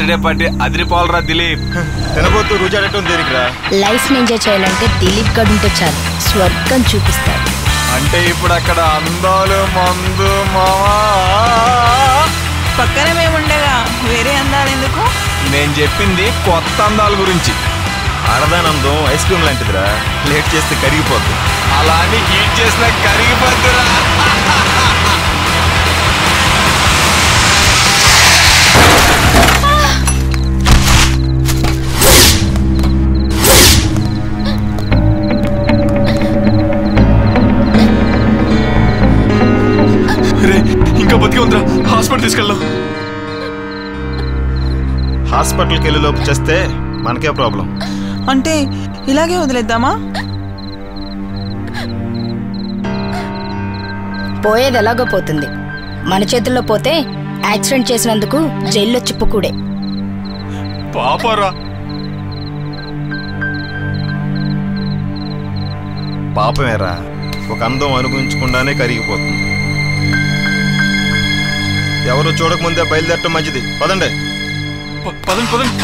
Birthday party అదిరిపోవాలరా దిలీప్ తినబోతూ రుచాడటం దేనికిరా లైఫ్ ఎంజాయ్ చేయాలంటే దిలీప్ గడు ఉంటే చాలు స్వర్గం చూపిస్తాడు అంటే ఇప్పుడు అక్కడ అందాలు మందు మావా పక్కన మేముండగా వేరే అందాలు ఎందుకు నేను చెప్పింది కొత్త అందాల గురించి ఆడదానందం ఐస్ క్రీమ్ లాంటిదిరా లేట్ చేస్తే కరిగిపోద్ది అలా అని హీట్ చేసిన కరిగిపోద్దురా రే ఇంకా బతికి ఉందిరా హాస్పిటల్ తీసుకెళ్దాం హాస్పిటల్కి వెళ్ళి లోపు చేస్తే మనకే ప్రాబ్లం అంటే ఇలాగే వదిలేద్దామా పోయేది ఎలాగో పోతుంది మన చేతుల్లో పోతే యాక్సిడెంట్ చేసినందుకు జైల్లో చిప్పుకూడే పాపరా పాపమేరా ఒక అందం అనుభవించకుండానే కరిగిపోతుంది ఎవరు చూడకముందే బయలుదేరటం మంచిది పదండి ప- పదండి పదండి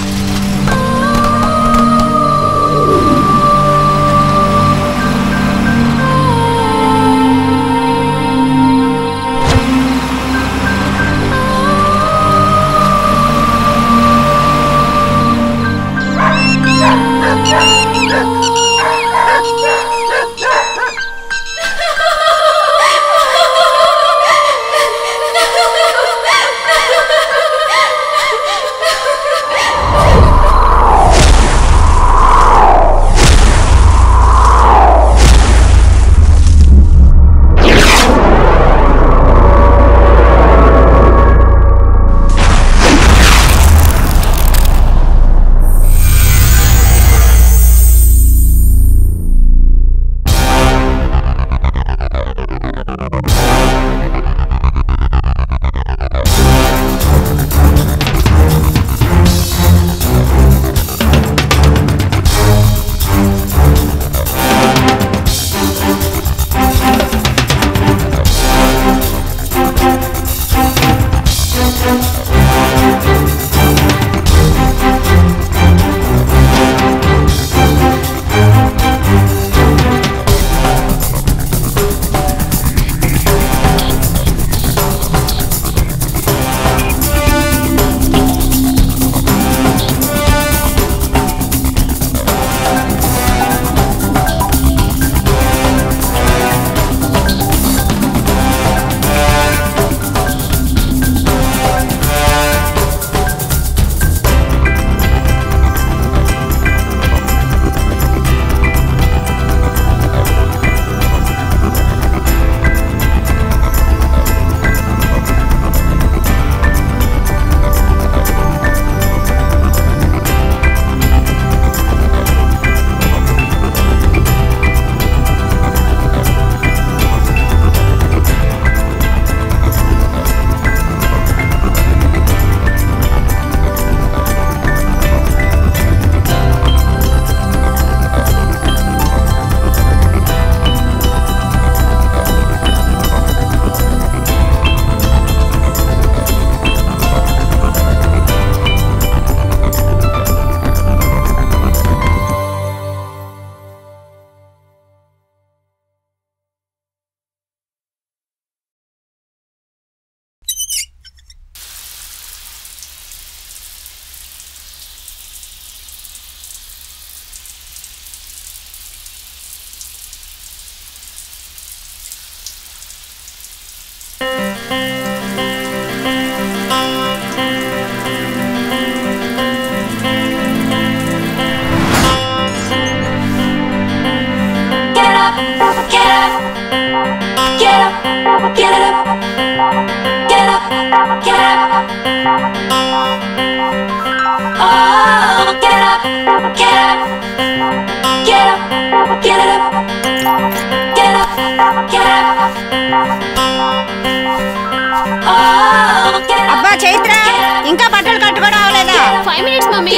అబ్బా చైత్ర ఇంకా బట్టలు కట్టుకోవడం అవలేదా ఫైవ్ మినిట్స్ మమ్మీ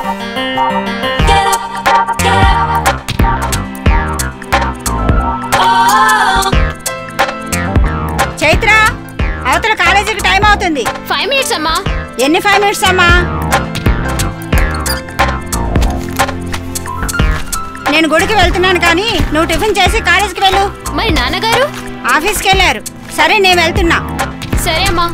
చైత్ర అవతల కాలేజీకి టైం అవుతుంది ఫైవ్ మినిట్స్ అమ్మా ఎన్ని ఫైవ్ మినిట్స్ అమ్మా నేను గుడికి వెళ్తున్నాను కానీ నువ్వు టిఫిన్ చేసి కాలేజీకి వెళ్ళు మరి నాన్నగారు ఆఫీస్కి వెళ్ళారు సరే నేను వెళ్తున్నా సరే అమ్మా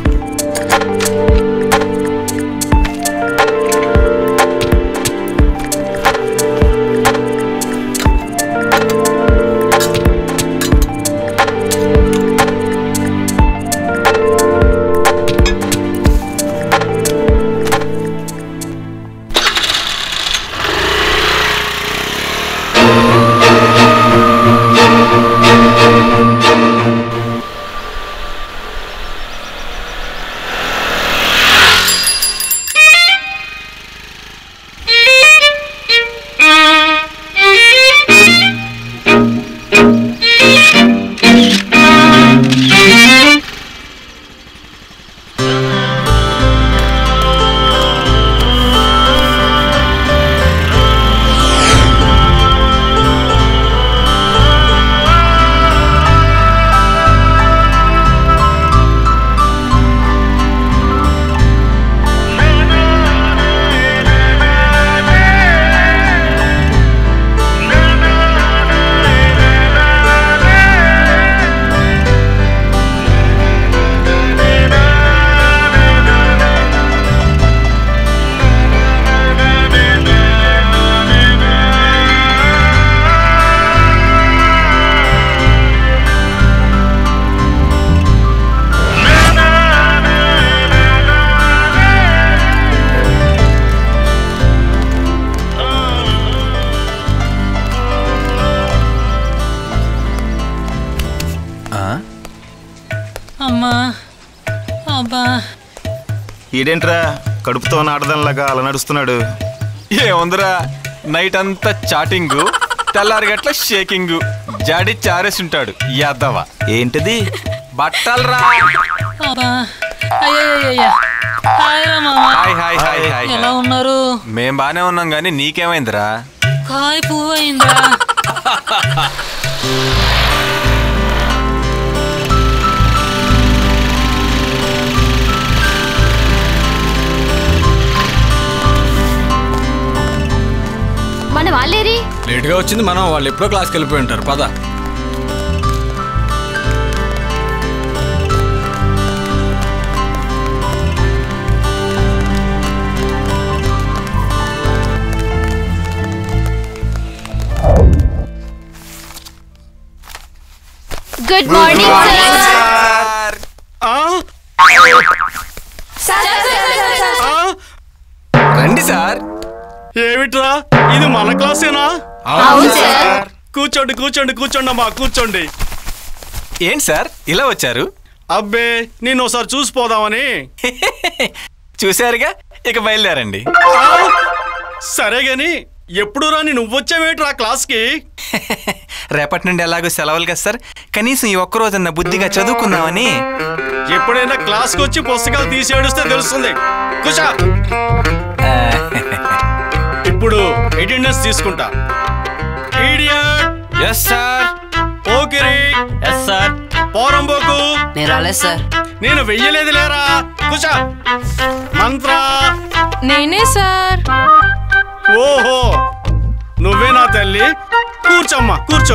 అమ్మా అబ్బా ఈడేంట్రా కడుపుతో నాటదంలాగా అలా నడుస్తున్నాడు ఏముందిరా నైట్ అంతా చాటింగ్ తెల్లారి గట్ల షేకింగ్ జాడి చారేసి ఉంటాడు యాదవ ఏంటిది బట్టలరా అబ్బా అయ్యయ్యయ్యా హాయ్ రా మామ హాయ్ హాయ్ హాయ్ హాయ్ ఎలా ఉన్నారు మేం బానే ఉన్నాం గానీ నీకేమైందిరా కాయ పువ్వు అయిందా మన వాళ్ళేరి లేట్గా వచ్చింది మనం వాళ్ళు ఎప్పుడో క్లాస్కి వెళ్ళిపోయి ఉంటారు పద గుడ్ మార్నింగ్ సార్ రండి సార్ ఏమిట్రా ఇది మన క్లాసేనా అవును సార్ కూర్చోండి కూర్చోండి కూర్చోండి అమ్మా కూర్చోండి ఏంటి సార్ ఇలా వచ్చారు అబ్బే నేను ఒకసారి చూసిపోదామని చూశారుగా ఇక బయలుదేరండి ఆ, సరే గాని ఎప్పుడు రాని నువ్వొచ్చావేట్రా క్లాస్కి రేపటి నుండి ఎలాగో సెలవులు కదా సార్ కనీసం ఈ ఒక్క రోజన్న బుద్ధిగా చదువుకుందామని ఎప్పుడైనా క్లాస్కి వచ్చి పుస్తకాలు తీసి ఏడుస్తే తెలుస్తుంది కుషా ఇప్పుడు అటెండెన్స్ తీసుకుంటా ఈడియట్ ఎస్ సార్ పోకిరి ఎస్ సార్ పోరంబోకు నేను రాలేదు సార్ నేను వెయ్యలేదు లేరా కుషా మంత్ర నేనే సార్ ఓహో నువ్వే నా తల్లి కూర్చోమ్మా కూర్చో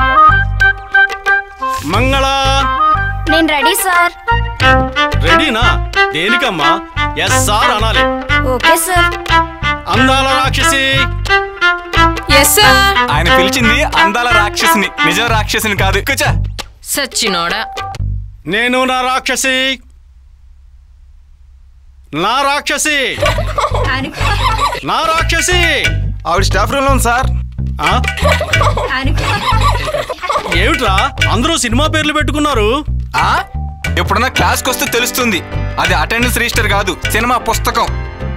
మంగళ నేను రెడీ సార్ రెడీనా దేనికమ్మా ఎస్ సార్ అనాలి ఓకే సార్ అందాల రాక్షసి ఎస్ సార్ ఆయన పిలిచింది అందాల రాక్షసిని నిజం రాక్షసిని కాదు కూర్చో సచ్చినోడా నేను నా రాక్షసి నా రాక్షసి నా రాక్షసి ఆవిడ స్టాఫ్ రూమ్ లో ఉంది సార్ ఆ? ఏమిట్రా అందరూ సినిమా పేర్లు పెట్టుకున్నారు ఆ ఎప్పుడన్నా క్లాస్కి వస్తే తెలుస్తుంది అది అటెండెన్స్ రిజిస్టర్ కాదు సినిమా పుస్తకం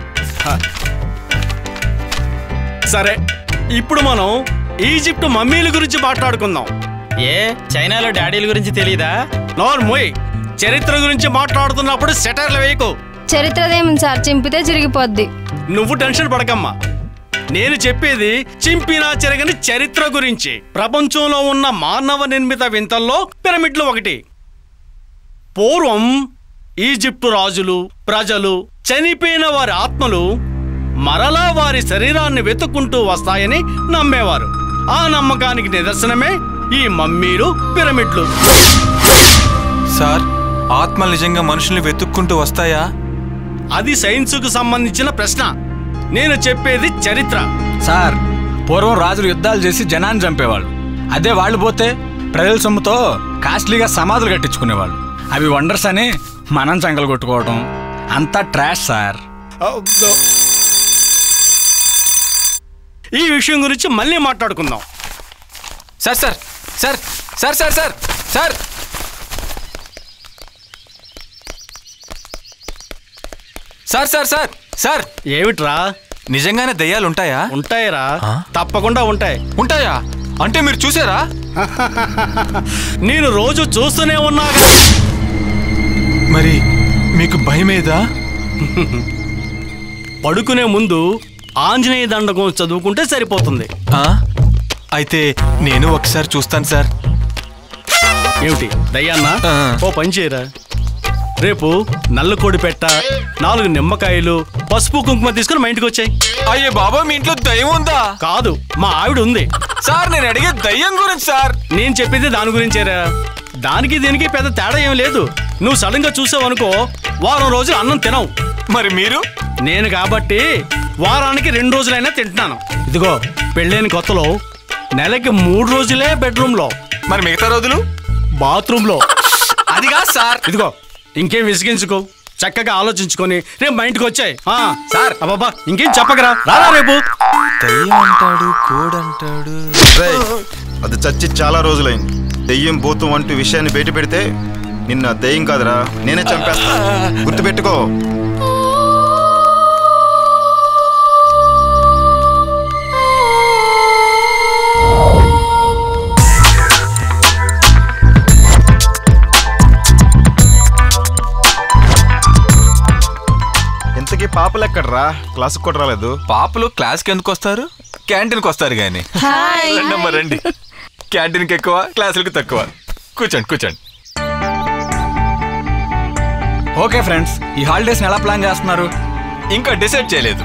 సరే ఇప్పుడు మనం ఈజిప్ట్ మమ్మీల గురించి మాట్లాడుకుందాం ఏ చైనాలో డాడీల గురించి తెలియదా నోర్మోయ్ చరిత్ర గురించి మాట్లాడుతున్నప్పుడు సెటర్లు వేయకు చరిత్రదేముంది సార్ చింపితే చిరిగిపోద్ది నువ్వు టెన్షన్ పడకమ్మా నేను చెప్పేది చింపినా చెరగని చరిత్ర గురించి ప్రపంచంలో ఉన్న మానవ నిర్మిత వింతల్లో పిరమిడ్లు ఒకటి పూర్వం ఈజిప్టు రాజులు ప్రజలు చనిపోయిన వారి ఆత్మలు మరలా వారి శరీరాన్ని వెతుక్కుంటూ వస్తాయని నమ్మేవారు ఆ నమ్మకానికి నిదర్శనమే ఈ మమ్మీలు పిరమిడ్లు సార్ ఆత్మలు నిజంగా మనుషుల్ని వెతుక్కుంటూ వస్తాయా అది సైన్సుకు సంబంధించిన ప్రశ్న నేను చెప్పేది చరిత్ర సార్ పూర్వం రాజులు యుద్ధాలు చేసి జనాన్ని చంపేవాళ్ళు అదే వాళ్ళు పోతే ప్రజల సొమ్ముతో కాస్ట్లీగా సమాధులు కట్టించుకునేవాళ్ళు అవి వండర్స్ అని మనం చంకలు కొట్టుకోవడం అంతా ట్రాష్ సార్ ఈ విషయం గురించి మళ్ళీ మాట్లాడుకుందాం sir sir sir sir sir sir sir sir sir sir sir ఏమిట్రా నిజంగానే దయ్యాలు ఉంటాయా ఉంటాయిరా ఆ? తప్పకుండా ఉంటాయి ఉంటాయా అంటే మీరు చూసారా నేను రోజు చూస్తూనే ఉన్నాగా మరి మీకు భయమేదా పడుకునే ముందు ఆంజనేయ దండకం చదువుకుంటే సరిపోతుంది ఆ? అయితే నేను ఒకసారి చూస్తాను సార్ ఏమిటి దయ్యాన్నా ఆ. ఓ పని చేయరా రేపు నల్ల కోడి పెట్ట నాలుగు నిమ్మకాయలు పసుపు కుంకుమ తీసుకుని మా ఇంటికి వచ్చాయి అయ్యే బాబా మీ ఇంట్లో దయ్యం ఉందా కాదు మా ఆవిడ ఉంది సార్ నేను అడిగే దయ్యం గురించి సార్ నేను చెప్పేది దాని గురించేరా దానికి దీనికి పెద్ద తేడా ఏం లేదు నువ్వు సడన్ గా చూసావు అనుకో వారం రోజులు అన్నం తినవు మరి మీరు నేను కాబట్టి వారానికి రెండు రోజులైనా తింటున్నాను ఇదిగో పెళ్ళైన కొత్తలో నెలకి మూడు రోజులే బెడ్రూమ్ లో మరి మిగతా రోజులు బాత్రూమ్ లో అదిగా సార్ ఇదిగో ఇంకేం విసిగించుకో చక్కగా ఆలోచించుకొని రేపు మా ఇంటికి వచ్చాయి సార్. అబ్బాబా ఇంకేం చెప్పకరా రారా రేపు దయ్యం అంటాడు కోడ్ అంటాడు రేయ్, అది చచ్చి చాలా రోజులైంది దెయ్యం భూతం వంటి విషయాన్ని బయట పెడితే నిన్న దెయ్యం కాదురా నేనే చంపేస్తా గుర్తుపెట్టుకో ఇంతకీ పాపలు ఎక్కడరా క్లాసుకు కూడా రాలేదు పాపలు క్లాస్కి ఎందుకు వస్తారు క్యాంటీన్కి వస్తారు కానీ రండమ్మా రండి క్యాంటీన్కి ఎక్కువ క్లాసులకు తక్కువ కూర్చోండి కూర్చోండి ఓకే ఫ్రెండ్స్ ఈ హాలిడేస్ని ఎలా ప్లాన్ చేస్తున్నారు ఇంకా డిసైడ్ చేయలేదు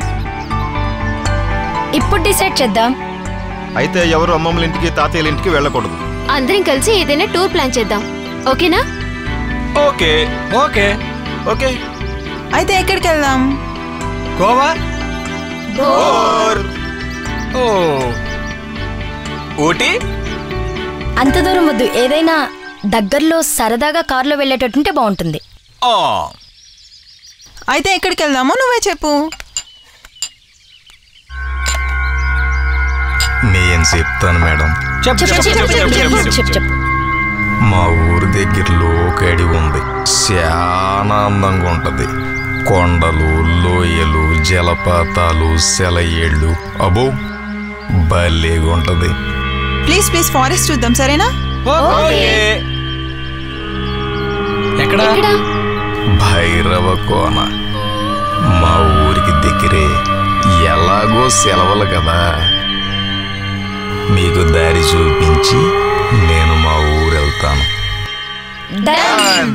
ఇప్పుడు డిసైడ్ చేద్దాం అయితే ఎవరు అమ్మమ్మల ఇంటికి తాతయ్యల ఇంటికి వెళ్ళకూడదు అందరం కలిసి ఏదైనా టూర్ ప్లాన్ చేద్దాం ఓకేనా ఓకే ఓకే ఓకే అయితే ఎక్కడికి వెళ్దాం గోవా ఓ ఊటీ అంత దూరం వద్దు ఏదైనా దగ్గరలో సరదాగా కారులో వెళ్ళేటట్టుంటే బాగుంటుంది ఆ, అయితే ఎక్కడికి వెళ్దామో నువ్వే చెప్పు నేను చెప్తాను మేడం చెప్పు చెప్పు చెప్పు చెప్పు చెప్పు చెప్పు చెప్పు చెప్పు మా ఊరి దగ్గర లోకడి ఉంది చాలా అందంగా ఉంటది కొండలు లోయలు జలపాతాలు సెలయేళ్ళు అబో భలేగా ఉంటది ప్లీజ్ ప్లీజ్ ఫారెస్ట్ చూద్దాం సరేనా ఓకే ఎక్కడ ఎక్కడ భైరవ కోన మా ఊరికి దగ్గరే ఎలాగో సెలవులు కదా మీకు దారి చూపించి నేను మా ఊరు వెళ్తాను Done.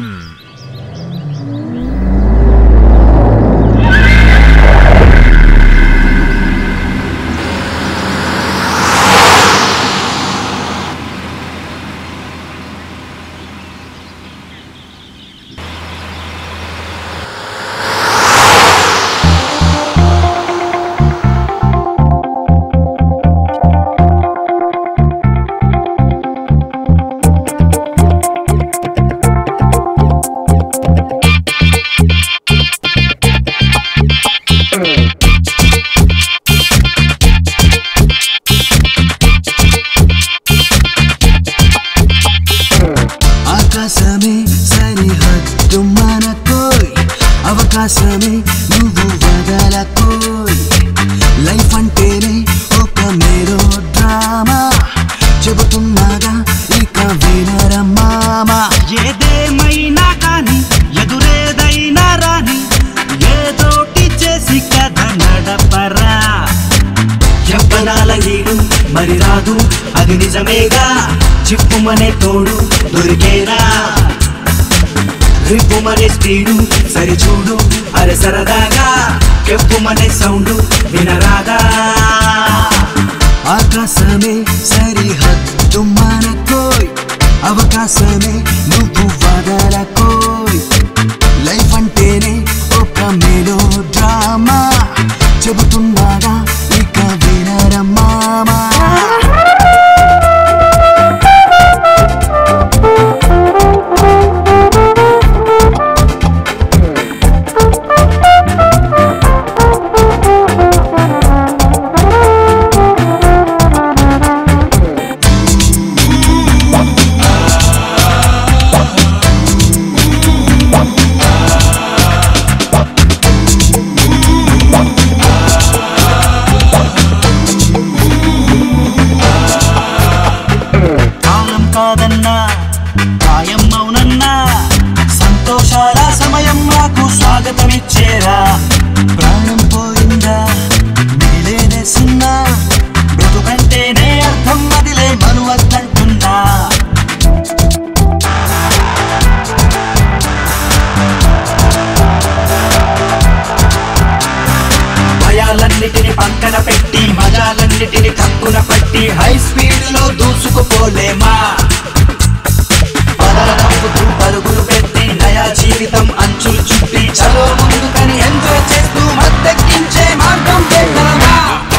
ఆకాశమే సరిహద్దు మనకోయ్ అవకాశమే నువ్వు వదలకోయ్ లైఫ్ అంటేనే ఒక మేరో డ్రామా చెబుతున్నాగా ఇక వినరమామా ఏదేమైనా కానీ ఎదురేదైనా రాని ఏదోటి చేసి కథ నడపరా యవ్వనాల ఈడు మరి రాదు అది నిజమేగా చిప్పుమనే తోడు దొరికేరా రిప్పుమనే స్పీడు సరి చూడు అరే సరదాగా చెప్పుమనే సౌండ్ వినరాదా ఆకాశమే సరిహద్దు మనకోయ్ అవకాశమే నువ్వు వదలకోయ్ లైఫ్ అంటేనే ఒక మెలో డ్రామా చెబుతున్నాగా ఇక వినరమ్మామా కాలం కాదన్నా ఖాయం అవునన్నా సంతోషాల సమయం మాకు స్వాగతమిచ్చేరా ప్రాణం పోయిందా మిగిలేనే సున్నా బ్రతుకంటేనే అర్థం మదిలే మనువద్దంటున్నా భయాలన్నిటిని పక్కన పెట్టి మజాలన్నిటిని కక్కున పట్టి హై స్పీడ్ లో దూసుకుపోలేమా పదల నవ్వుతూ పరుగులు పెట్టి నయా జీవితం అంచులు చుట్టి చలో ముందుకని ఎంజాయ్ చేస్తూ మత్తెక్కించే మార్గం పెట్టమా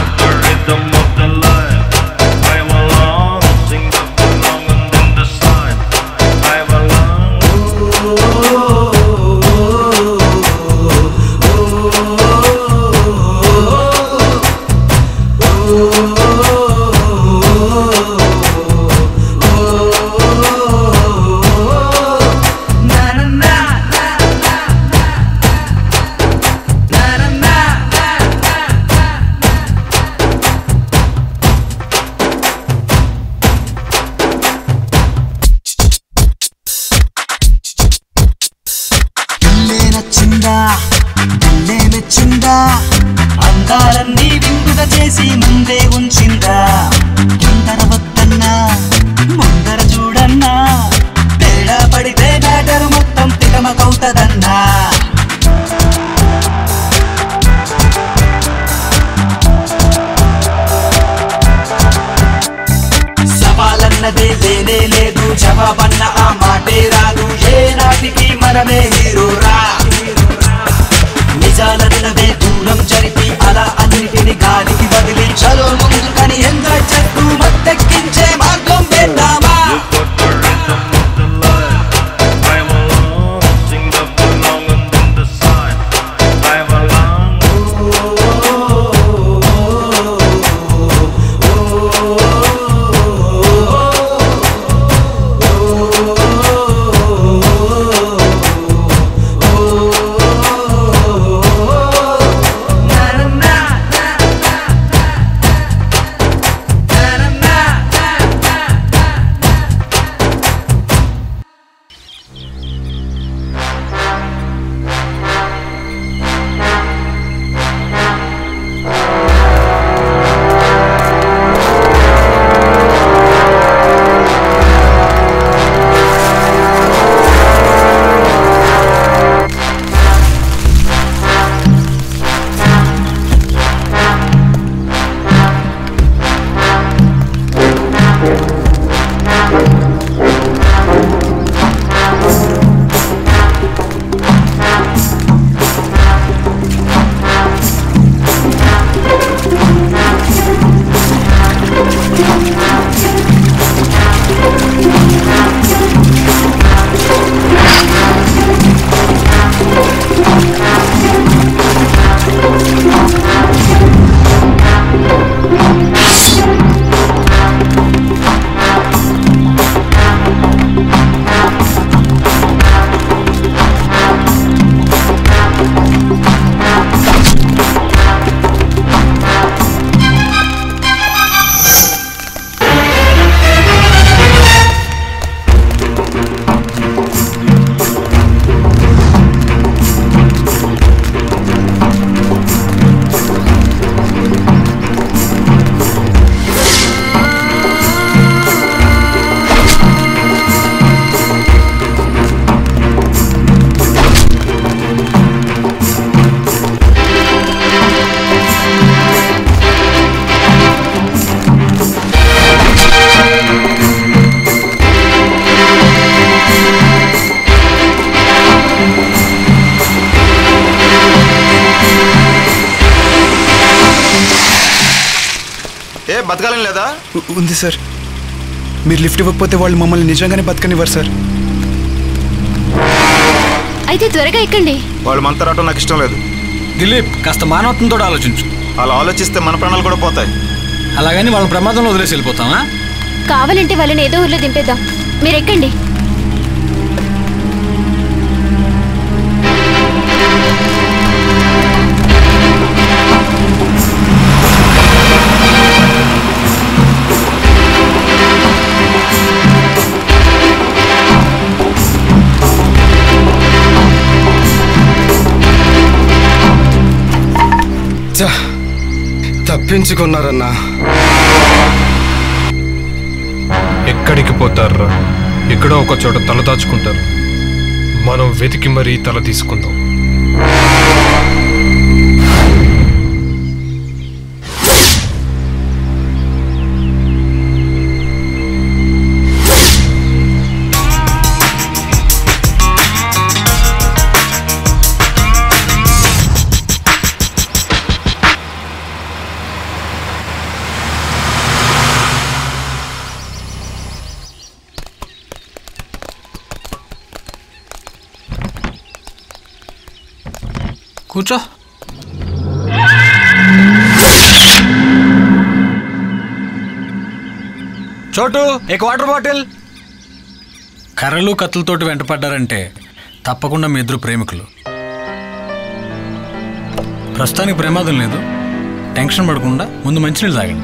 ఇల్లే నచ్చిందా ఇల్లే మెచ్చిందా అందాలన్నీ విందుగా చేసి ముందే ఉంచిందా తొందర వద్దన్నా ముందర చూడన్నా తేడా పడితే బ్యాటర్ మొత్తం తికమకవుతదన్నా సవాలన్నదే లేనే లేదు జవాబన్న ఆ మాటే రాదు ఏ నాటికి మనమే హీరోరా నిజాలన్నవే దూరం జరిపి అలా అన్నిటిని గాలికి వదిలి చలో ముందుకని ఎంజాయ్ చేస్తూ మత్తెక్కించే మార్గం వేద్దామా బతకాలని లేదా ఉ- ఉంది సార్ మీరు లిఫ్ట్ ఇవ్వకపోతే వాళ్ళు మమ్మల్ని నిజంగానే బతకనివ్వరు సార్ అయితే త్వరగా ఎక్కండి వాళ్ళు మనతో రావడం నాకు ఇష్టం లేదు దిలీప్ కాస్త మానవత్వంతో ఆలోచించు అలా ఆలోచిస్తే మన ప్రాణాలు కూడా పోతాయి అలాగని వాళ్ళ ప్రమాదంలో వదిలేసి వెళ్ళిపోతామా కావాలంటే వాళ్ళని ఏదో ఊర్లో దింపేద్దాం మీరు ఎక్కండి ఛ, తప్పించుకున్నారన్నా ఎక్కడికి పోతారా ఎక్కడో ఒక చోట తల దాచుకుంటారు మనం వెతికి మరీ తల తీసుకుందాం కూర్చో చోటు ఒక వాటర్ బాటిల్ కర్రలు కత్తులతోటి వెంటపడ్డారంటే తప్పకుండా మీ ఇద్దరు ప్రేమికులు ప్రస్తుతానికి ప్రమాదం లేదు టెన్షన్ పడకుండా ముందు మంచినీళ్ళు తాగండి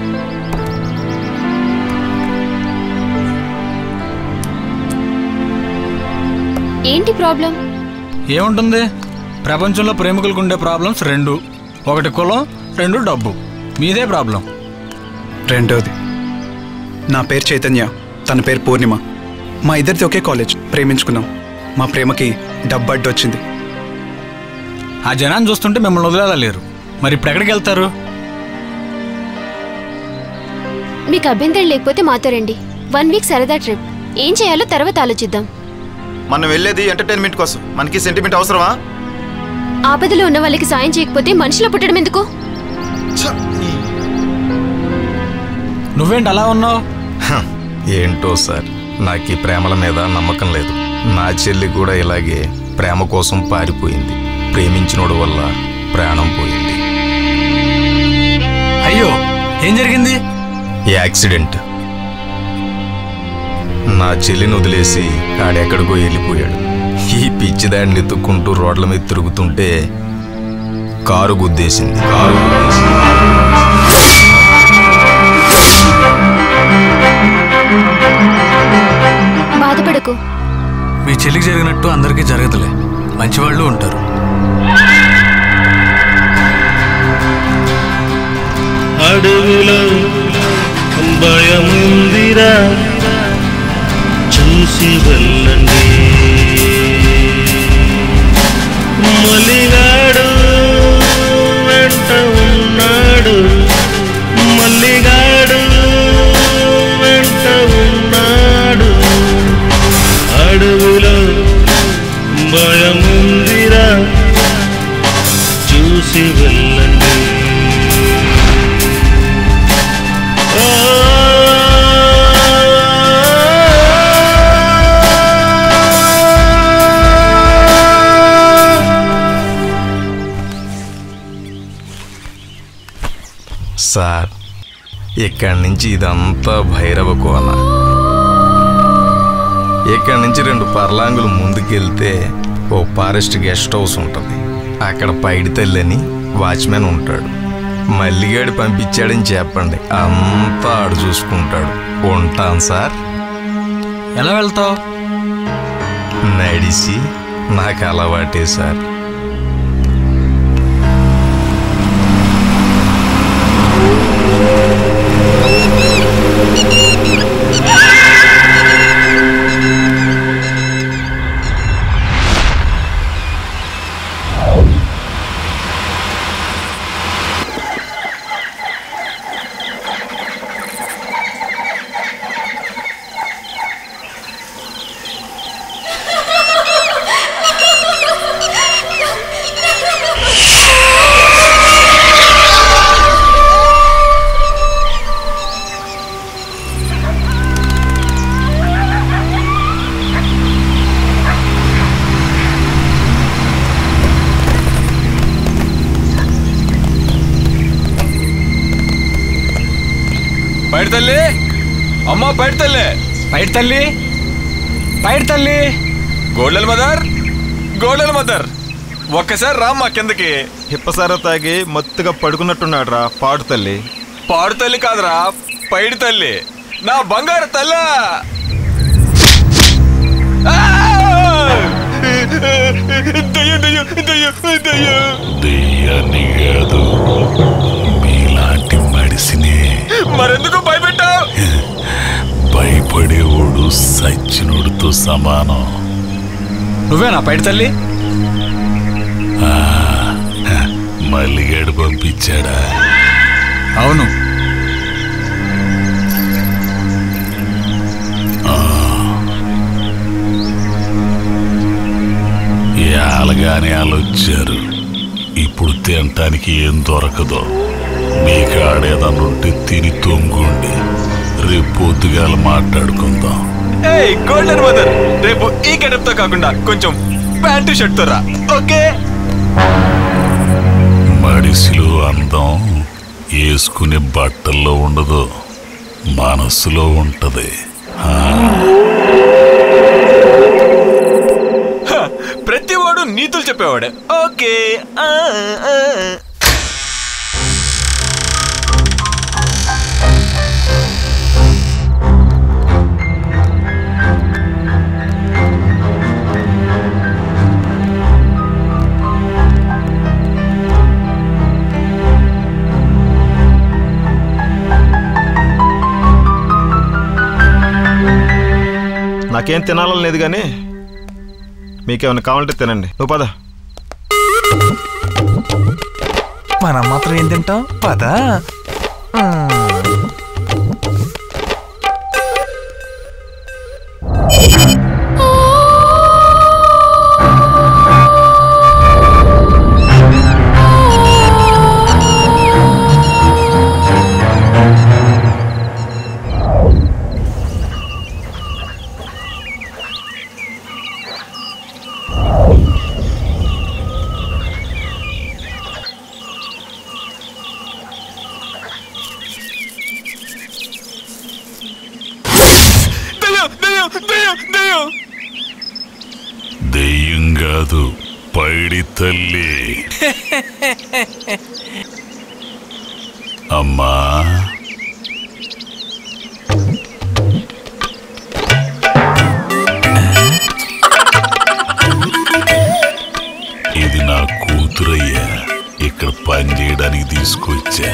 ఏంటి ప్రాబ్లం ఏముంటుంది ప్రపంచంలో ప్రేమికులకు ఉండే ప్రాబ్లమ్స్ రెండు ఒకటి కులం రెండు డబ్బు మీదే ప్రాబ్లం రెండోది నా పేరు చైతన్య తన పేరు పూర్ణిమ మా ఇద్దరిది ఒకే కాలేజ్ ప్రేమించుకున్నాం మా ప్రేమకి డబ్బు అడ్డు వచ్చింది ఆ జనాన్ని చూస్తుంటే మిమ్మల్ని వదిలేలా లేరు మరి ఇప్పుడు ఎక్కడికి వెళ్తారు మీకు అభ్యంతరం లేకపోతే మాతో రండి వన్ వీక్ సరదా ట్రిప్ ఏం చేయాలో తర్వాత ఆలోచిద్దాం మనం వెళ్ళేది ఎంటర్టైన్మెంట్ కోసం మనకి సెంటిమెంట్ అవసరమా ఆపదలో ఉన్న వాళ్ళకి సాయం చేయకపోతే మనుషులు పుట్టడం ఎందుకు నువ్వేంటి అలా ఉన్నావు హ, ఏంటో సార్ నాకు ఈ ప్రేమల మీద నమ్మకం లేదు నా చెల్లి కూడా ఇలాగే ప్రేమ కోసం పారిపోయింది ప్రేమించినోడు వల్ల ప్రాణం పోయింది అయ్యో ఏం జరిగింది యాక్సిడెంట్ నా చెల్లిని వదిలేసి ఆడెక్కడికో వెళ్ళిపోయాడు ఈ పిచ్చిదాడిని ఎత్తుక్కుంటూ రోడ్ల మీద తిరుగుతుంటే కారు గుద్దేసింది కారు గుద్దేసింది బాధపడకు మీ చెల్లికి జరిగినట్టు అందరికీ జరగదులే మంచివాళ్ళు ఉంటారు అడుగులో భయముందిరా చూసి వెళ్ళండి మల్లిగాడు వెంట ఉన్నాడు మల్లిగాడు వెంట ఉన్నాడు అడుగులో భయముందిరా చూసి వెళ్ళండి సార్ ఇక్కడి నుంచి ఇదంతా భైరవ కోన ఇక్కడి నుంచి రెండు పర్లాంగులు ముందుకెళ్తే ఓ ఫారెస్ట్ గెస్ట్ హౌస్ ఉంటుంది అక్కడ పైడి తల్లి అని వాచ్మెన్ ఉంటాడు మల్లిగాడు పంపించాడని చెప్పండి అంతా ఆడు చూసుకుంటాడు ఉంటాను సార్ ఎలా వెళ్తావు నడిసి నాకు అలవాటే సార్ బయట తల్లి అమ్మా బయట తల్లి బయట తల్లి బయట తల్లి గోల్డెల మదర్ గోల్డెల మదర్ ఒక్కసారి రామ్మా కిందకి హిప్పసార తాగి మత్తుగా పడుకున్నట్టున్నాడు రా పాడు తల్లి పాడు తల్లి కాదురా పైడి తల్లి నా బంగారు తల్ల దెయ్యాన్ని కాదు మీలాంటి మడిసినే మరెందుకు భయపెట్టావు భయపడేవాడు సచ్చినుడితో సమానం నువ్వేనా బయట తల్లి ఆ, మల్లిగాడు పంపించాడా అవును ఏలగానే వాళ్ళొచ్చారు ఇప్పుడు తినటానికి ఏం దొరకదో మీ కాడేదన్నా ఉంటే తిని తొంగుండి రేపు పొద్దుగాల మాట్లాడుకుందాం ఏయ్ గోల్డెన్ మదర్ రేపు ఈ గెటప్తో కాకుండా కొంచెం ప్యాంటు షర్ట్తో రా ఓకే మడిసిలో అందం వేసుకునే బట్టల్లో ఉండదు మనస్సులో ఉంటది ఆ, హ, ప్రతివాడు నీతులు చెప్పేవాడే ఓకే ఆ, ఆ. నాకేం తినాలని లేదు కానీ మీకేమైనా కావాలంటే తినండి నువ్వు పద మనం మాత్రం ఏం తింటాం పదా దయ్యం, దయ్యం, దయ్యం, దయ్యం. దెయ్యం కాదు పైడి తల్లి అమ్మా ఇది నా కూతురయ్యా ఇక్కడ పని చేయడానికి తీసుకొచ్చా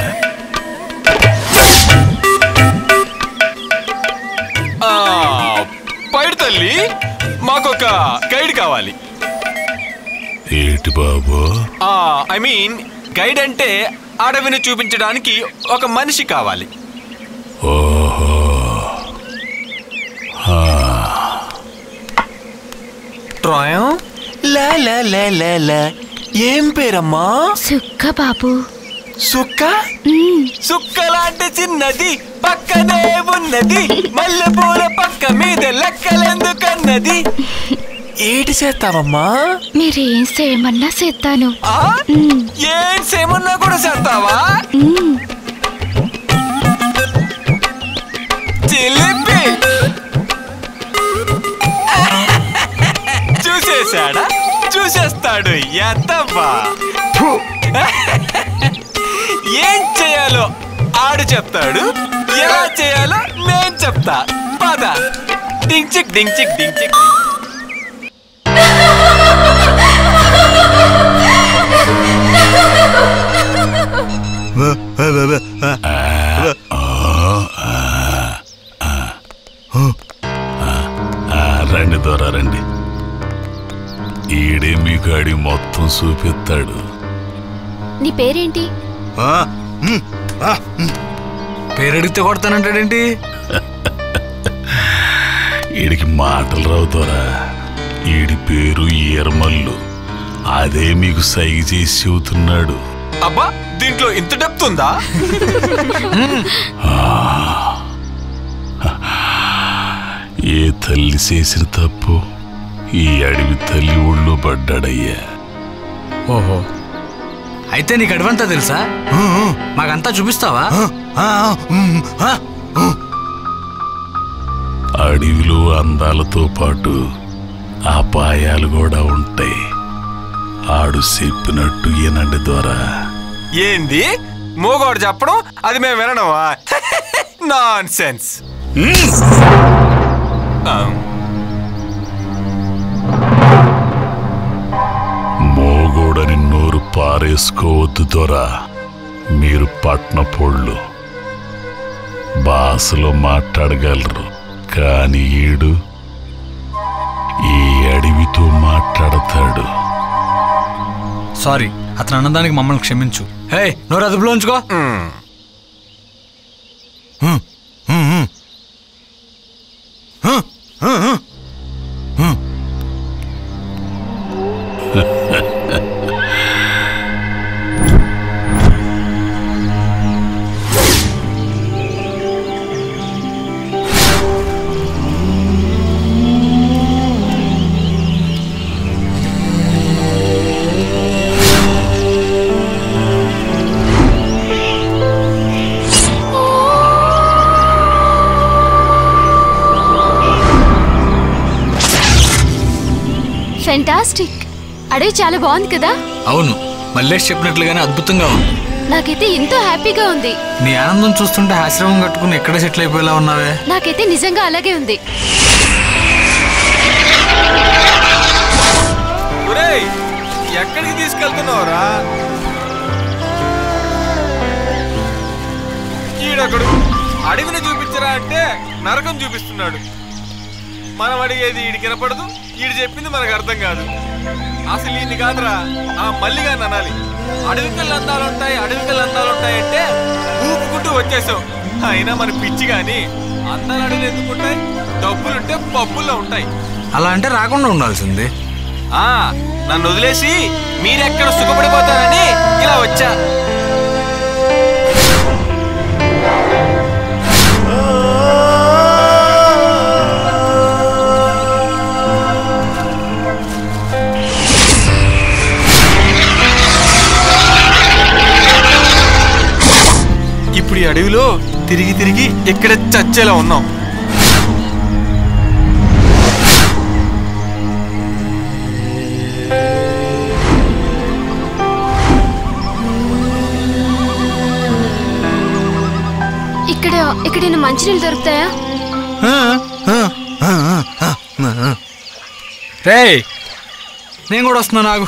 ఆ, పైడి తల్లి మాకొక గైడ్ కావాలి ఏటి బాబు ఐ మీన్ గైడ్ అంటే అడవిని చూపించడానికి ఒక మనిషి కావాలి ఓహో ఆ, ట్రాయం లా లా లా లా లా ఏం పేరమ్మా సుక్క బాబు సుక్క సుక్క లాంటి చిన్నది పక్కనే ఉన్నది మల్లెపూల పక్క మీద లెక్కలెందుకన్నది ఏటి చేస్తావమ్మా మీరేం చేయమన్నా చేస్తాను ఆ? ఏం సేమన్నా కూడా చేస్తావా చిలిపి చూసేశాడా చూసేస్తాడు ఎత్తవ్వా ఫు. ఏం చేయాలో ఆడు చెప్తాడు ఎలా చేయాలో నేను చెప్తా పద డించిక్ డించిక్ డించిక్ ఆ, రండి దొర రండి ఈడే మీకు అడి మొత్తం చూపిస్తాడు నీ పేరేంటి పేరడిగితే కొడతానంటాడేంటి ఈడికి మాటలు రావుతారా ఈడి పేరు ఈరమల్లు అదే మీకు సైగ చేసి చెబుతున్నాడు అబ్బా దీంట్లో ఇంత డెప్త్ ఉందా ఏ తల్లి చేసిన తప్పు ఈ అడవి తల్లి ఒళ్ళు పడ్డాడయ్యా ఓహో అయితే నీకు అడవంతా తెలుసా మాకంతా చూపిస్తావా అడవిలో అందాలతో పాటు అపాయాలు కూడా ఉంటాయి ఆడు చెప్పినట్టు ఈనండి ద్వారా ఏంది మూగోడు చెప్పడం అది మేము వినడమా నాన్ సెన్స్ మోగోడని నోరు పారేసుకోవద్దు దొరా మీరు పట్నపోళ్ళు భాషలో మాట్లాడగలరు కానీ ఈడు ఈ అడవితో మాట్లాడతాడు సారీ అతను అన్నదానికి మమ్మల్ని క్షమించు హే నోరు అదుపులో ఉంచుకో ఫెంటాస్టిక్ అడవి చాలా బాగుంది కదా అవును మల్లేష్ చెప్పినట్లుగానే అద్భుతంగా ఉంది నాకైతే ఎంతో హ్యాపీగా ఉంది నీ ఆనందం చూస్తుంటే ఆశ్రమం కట్టుకుని ఎక్కడ సెటిల్ అయిపోయేలా ఉన్నావే నాకైతే నిజంగా అలాగే ఉంది ఒరేయ్ ఎక్కడికి తీసుకెళ్తున్నావురా ఈడొకడు అడవిని చూపించరా అంటే నరకం చూపిస్తున్నాడు మనం అడిగేది ఈడి కనపడదు ఈడు చెప్పింది మనకు అర్థం కాదు అసలు ఈయన్ని కాదురా ఆ మల్లిగా అనాలి అడవికల్ అందాలు ఉంటాయి అడవికల్ అందాలు ఉంటాయి అంటే ఊపుకుంటూ వచ్చేసాం అయినా మన పిచ్చి గాని అందాలు అడవులు ఎందుకుంటాయి డబ్బులుంటే పబ్బుల్లో ఉంటాయి అలా అంటే రాకుండా ఉండాల్సింది ఆ నన్ను వదిలేసి మీరెక్కడ సుఖపడిపోతారని ఇలా వచ్చా ఇప్పుడు ఈ అడవిలో తిరిగి తిరిగి ఇక్కడ చచ్చేలా ఉన్నాం ఇక్కడ ఎక్కడైనా మంచినీళ్ళు దొరుకుతాయా రే నేను కూడా వస్తున్నాను నాకు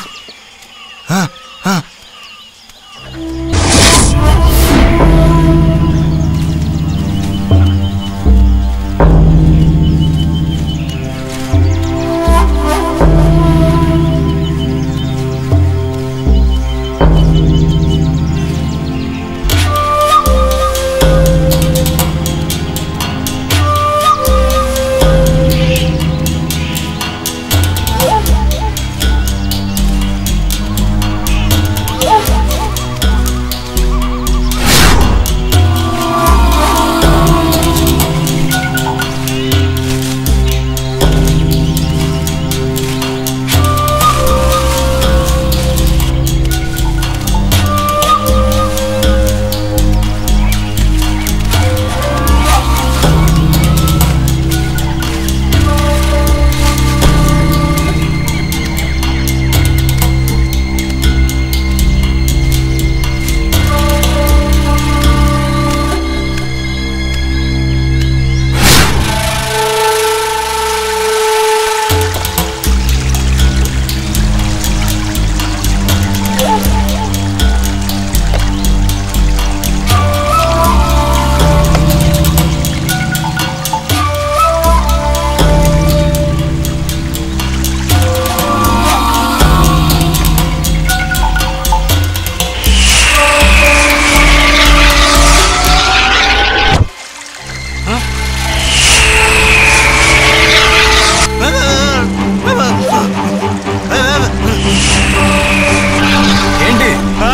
ఏంటి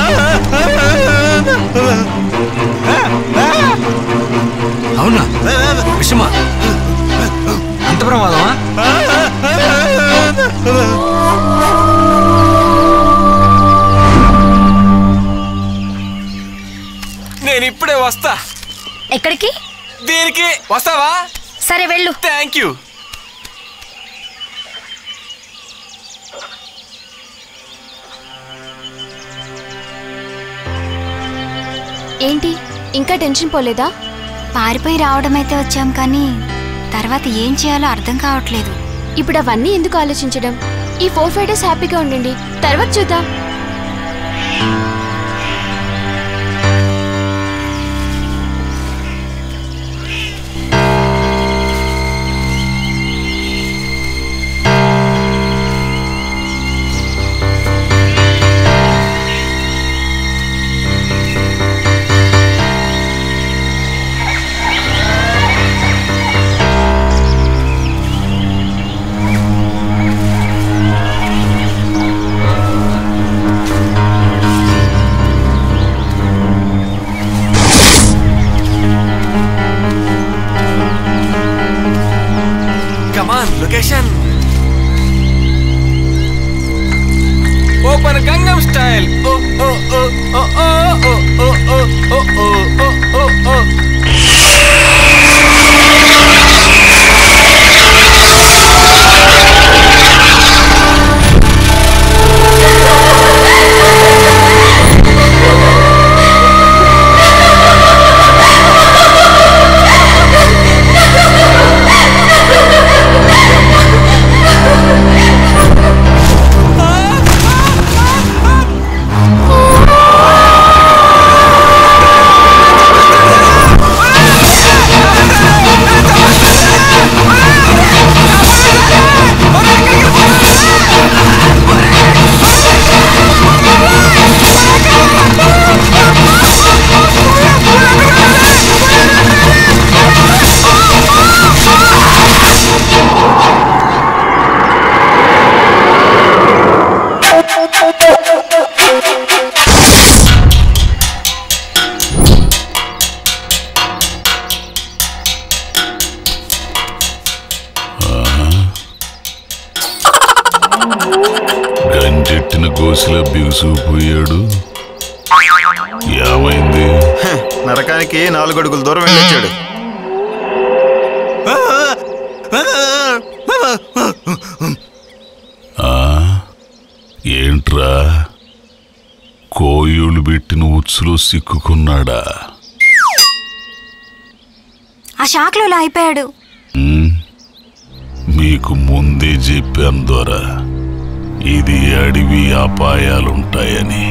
అవునా విషమా అంత ప్రమాదమా నేను ఇప్పుడే వస్తా ఎక్కడికి దీనికి వస్తావా సరే వెళ్ళు థ్యాంక్ యూ ఏంటి ఇంకా టెన్షన్ పోలేదా పారిపోయి రావడం అయితే వచ్చాం కానీ తర్వాత ఏం చేయాలో అర్థం కావట్లేదు ఇప్పుడు అవన్నీ ఎందుకు ఆలోచించడం ఈ ఫోర్ ఫైవ్ డేస్ హ్యాపీగా ఉండండి తర్వాత చూద్దాం come on location open Gangnam style ఓ ఓ ఓ ఓ ఓ ఓ ఓ ఓ ఓ ఓ ఓ ఓ ఓ గంజెట్టిన గోసిలో బిగుసుకుపోయాడు ఏమైంది నరకానికి నాలుగు అడుగుల దూరం వెళ్ళొచ్చాడు ఆ? ఏంట్రా కోయుళ్ళు పెట్టిన ఉచ్చులో సిక్కుకున్నాడా ఆ షాక్లో ఇలా అయిపోయాడు ఉమ్? మీకు ముందే చెప్పాను దొరా ఇది అడవి అపాయాలుంటాయని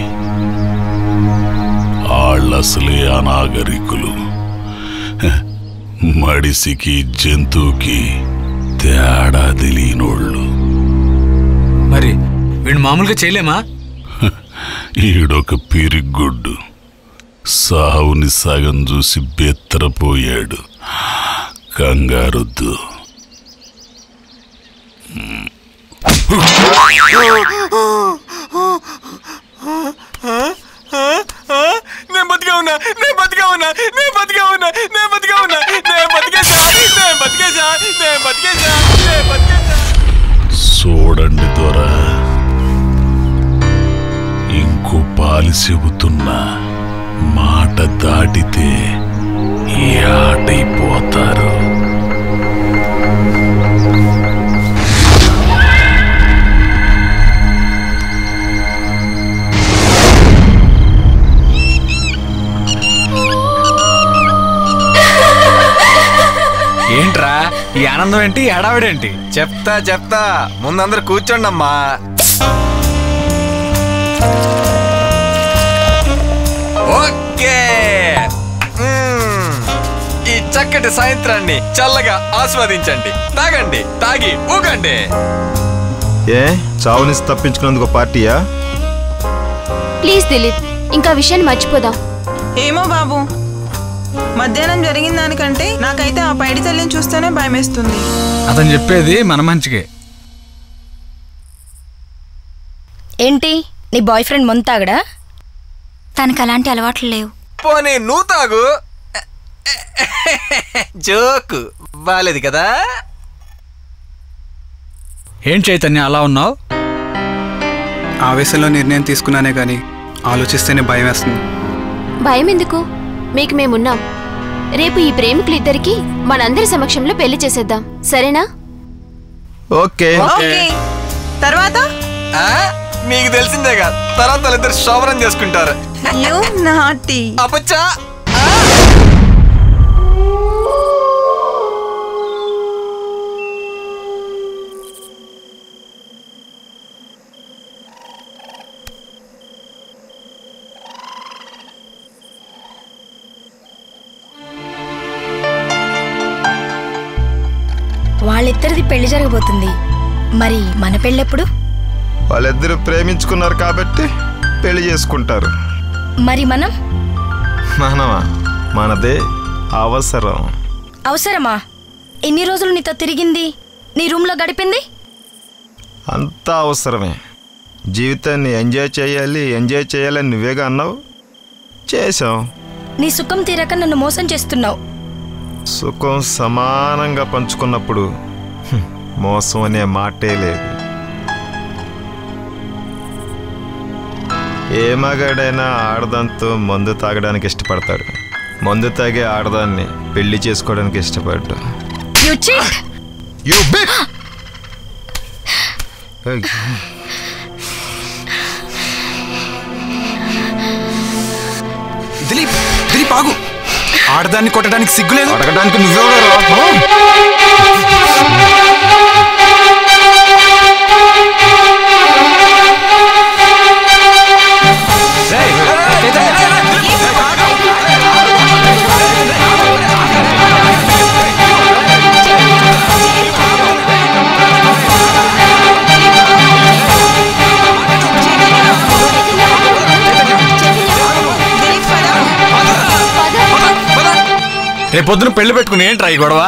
ఆళ్ళసలే అనాగరికులు హ, మడిసికి జంతువుకి తేడా తెలియనోళ్ళు మరి వీడు మామూలుగా చేయలేమా ఈడొక పిరిగ్గుడ్డు సావుని సగం చూసి బెత్తరపోయాడు కంగారొద్దు నేను బతిగా ఉన్నా నేను బతిగా ఉన్నా నేను బతిగా ఉన్నా నేను బతిగా ఉన్నా నేను బతికేసా నేను బతికేసా నేను బతికేసా నేను బతికేసా చూడండి దొర ఇంకో పాలి చెబుతున్నా మాట దాటితే ఈ ఆటైపోతారు ఏంట్రా ఈ ఆనందం ఏంటి ఈ హడావిడేంటి చెప్తా చెప్తా ముందందరు కూర్చోండి అమ్మా ఓకే మ్మ్. ఈ చక్కటి సాయంత్రాన్ని చల్లగా ఆస్వాదించండి తాగండి తాగి ఊగండి ఏ చావు నుంచి తప్పించుకున్నందుకు ఒక పార్టీయా ప్లీజ్ దిలీప్ ఇంకా విషయాన్ని మర్చిపోదాం ఏమో బాబు మధ్యాహ్నం జరిగిన దానికంటే నాకైతే ఆ పైడి తల్లిని చూస్తేనే భయమేస్తుంది అతను చెప్పేది మన మంచికే ఏంటి నీ బాయ్ ఫ్రెండ్ ముంతాగడా తనకు అలాంటి అలవాట్లు లేవు పోనీ నువ్వు తాగు జోకు బాలేదు కదా ఏం చైతన్య అలా ఉన్నావు ఆవేశంలో నిర్ణయం తీసుకున్నానే కానీ ఆలోచిస్తేనే భయం వేస్తుంది భయం ఎందుకు మీకు మేమున్నాం రేపు ఈ ప్రేమికులిద్దరికి మనందరి సమక్షంలో పెళ్లి చేసేద్దాం సరేనా ఓకే ఓకే తర్వాత మీకు తెలిసిందేగా తర్వాత వాళ్ళిద్దరు శోభనం చేసుకుంటారు యూ నాటి అపచ్చా వాళ్ళిద్దరిది పెళ్లి జరగబోతుంది మరి మన పెళ్ళెప్పుడు వాళ్ళిద్దరూ ప్రేమించుకున్నారు కాబట్టి పెళ్లి చేసుకుంటారు మరి మనం మనమా మనదే అవసరం అవసరమా ఎన్ని రోజులు నీతో తిరిగింది నీ రూమ్లో గడిపింది అంతా అవసరమే జీవితాన్ని ఎంజాయ్ చేయాలి ఎంజాయ్ చేయాలని నువ్వేగా అన్నావు చేసాం నీ సుఖం తీరక నన్ను మోసం చేస్తున్నావు సుఖం సమానంగా పంచుకున్నప్పుడు హ్మ్, మోసం అనే మాటే లేదు ఏ మగాడైనా ఆడదాంతో మందు తాగడానికి ఇష్టపడతాడు మందు తాగే ఆడదాన్ని పెళ్లి చేసుకోవడానికి ఇష్టపడ్డా You cheat! You bitch! Hey. Dilip Dilip ఆగు ఆడదాన్ని కొట్టడానికి సిగ్గులేదు అడగడానికి నువ్వెవరో రేపు పొద్దున పెళ్లి పెట్టుకుని ఏంట్రా ఈ గొడవ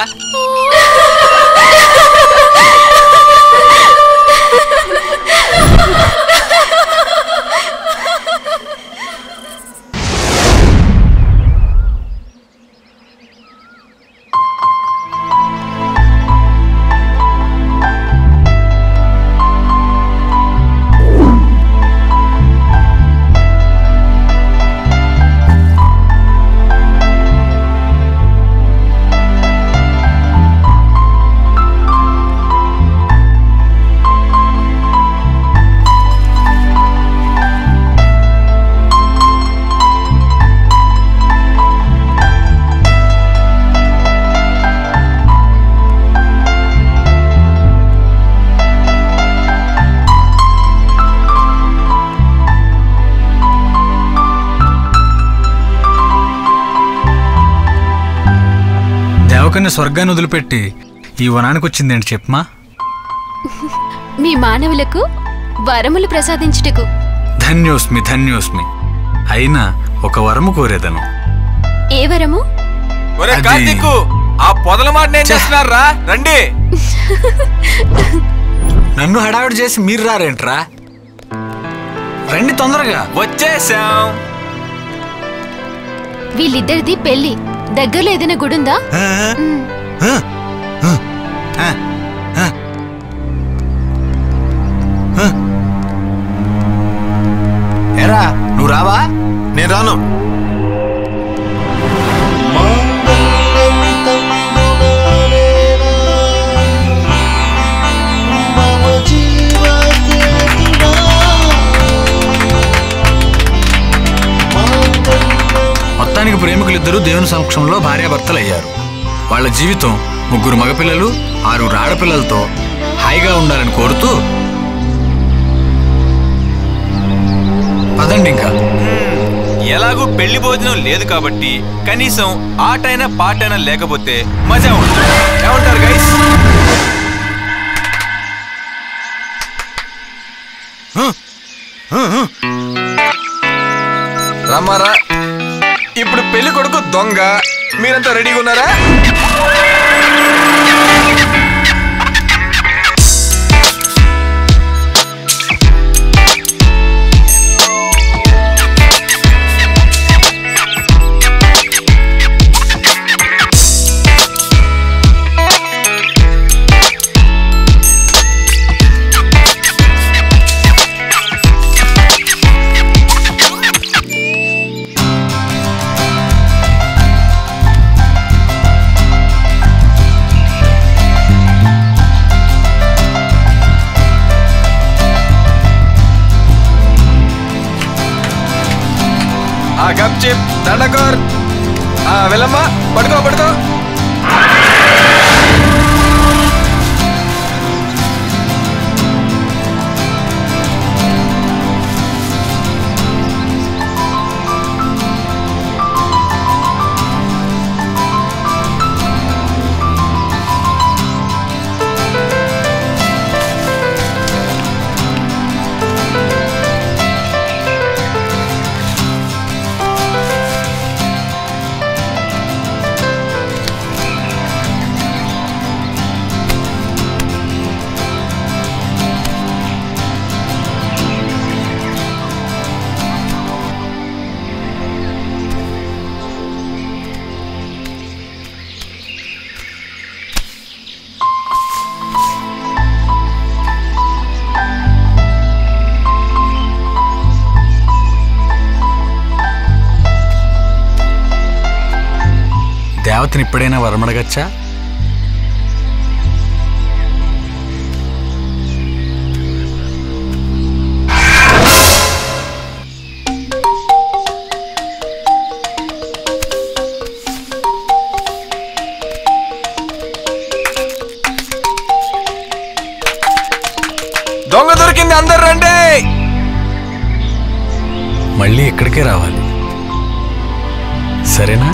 దేవకన్య స్వర్గాన్ని వదిలిపెట్టి ఈ వనానికి వచ్చిందేంటి చెప్పమా మీ మానవులకు వరములు ప్రసాదించుటకు ధన్యోస్మి ధన్యోస్మి అయినా ఒక వరము కోరేదను ఏ వరము ఒరే అది- కార్తీక్ ఆ పొదల మాట నేను చేస్తున్నారా రండి నన్ను హడావిడి చేసి మీరు రారేంట్రా రండి తొందరగా వచ్చేసాం వీళ్ళిద్దరిది పెళ్లి దగ్గరలో ఏదైనా గుడుందా ఎరా నువ్వు రావా నేను రాను మొత్తానికి ప్రేమికులిద్దరూ దేవుని సమక్షంలో భార్యాభర్తలు అయ్యారు వాళ్ళ జీవితం ముగ్గురు మగపిల్లలు ఆరుగురు ఆడపిల్లలతో హాయిగా ఉండాలని కోరుతూ పదండి ఇంకా ఎలాగూ పెళ్లి భోజనం లేదు కాబట్టి కనీసం ఆటైనా పాటైనా లేకపోతే మజా ఉంటుంది ఏమంటారు గైస్ రమ్మారా ఇప్పుడు పెళ్లి కొడుకు దొంగ మీరంతా రెడీగా ఉన్నారా దండకర్ ఆ, వెళ్ళమ్మా పడుకో పడుకో దేవతని ఇప్పుడైనా వరమడగచ్చా దొంగ దొరికింది అందరు రండి మళ్ళీ ఇక్కడికే రావాలి సరేనా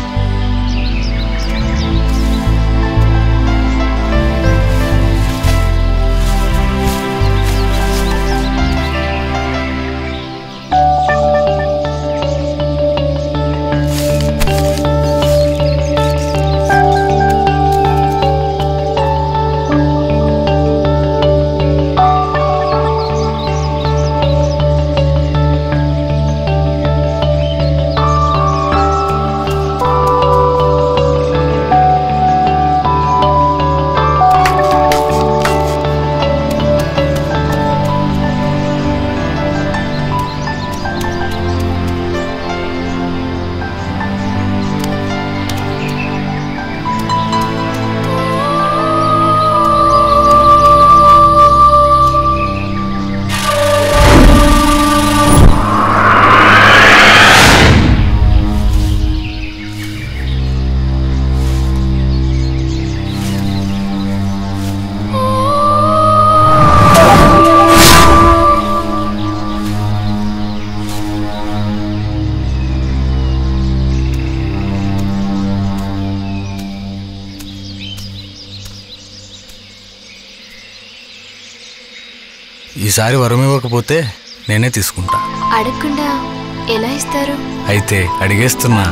ఈసారి వరం ఇవ్వకపోతే నేనే తీసుకుంటా అడగకుండా ఎలా ఇస్తారు అయితే అడిగేస్తున్నా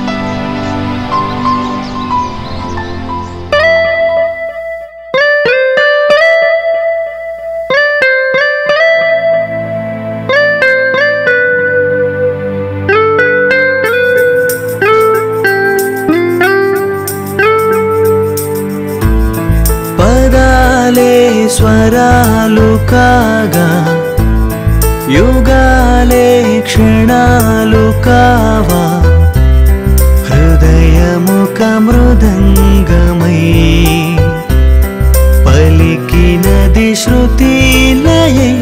పదాలే స్వరాలు కాగా యుగాలే క్షణాలు కావా హృదయముఖ మృదంగమై పలికినది శృతి లయై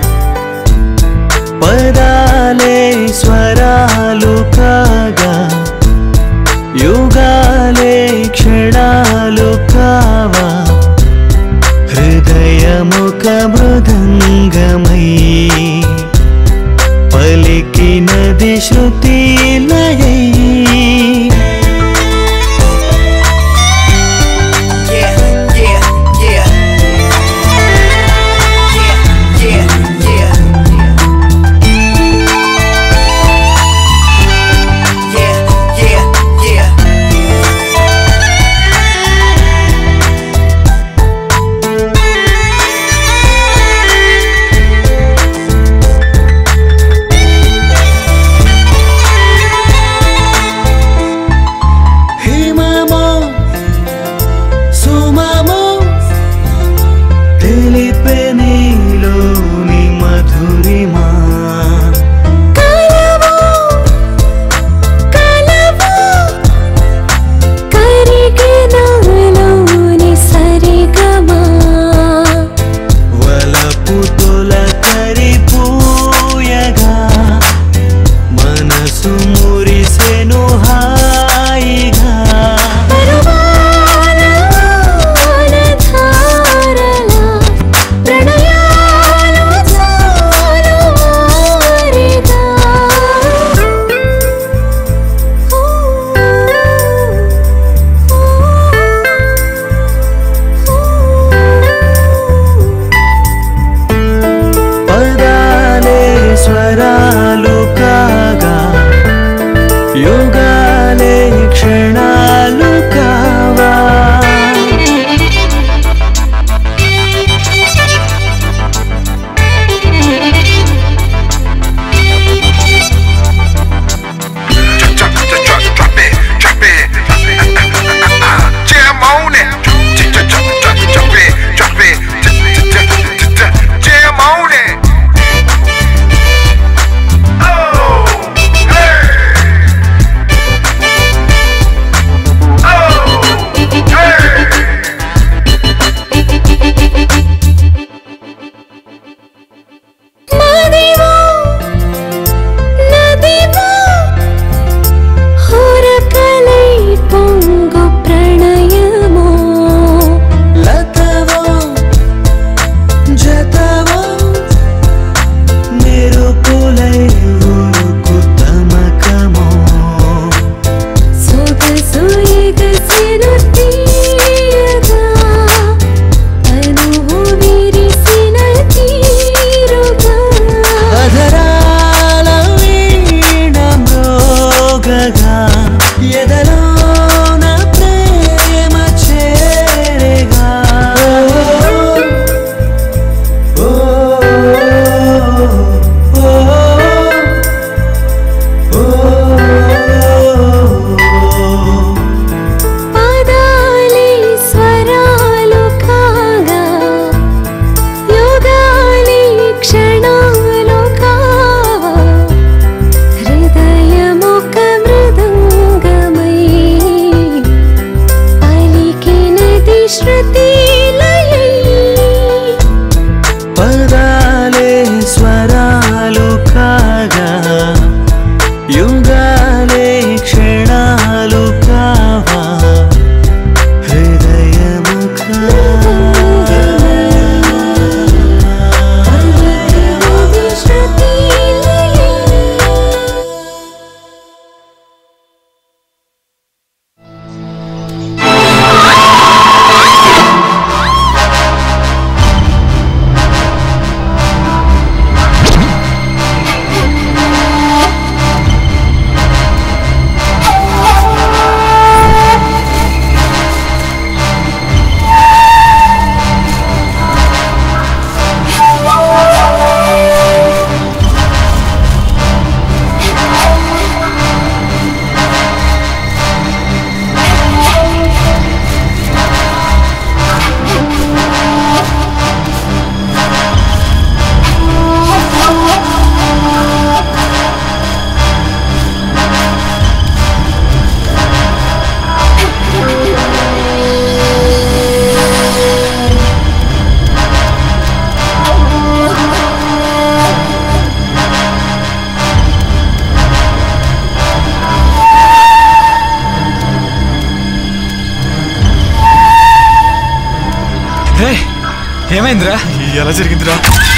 పదాలే స్వరాలు కాగా యుగాలే క్షణాలు కావా హృదయముఖ మృదంగమై పలికినది శృతి లయై Yeah. ఏమైందిరా ఎలా జరిగిందిరా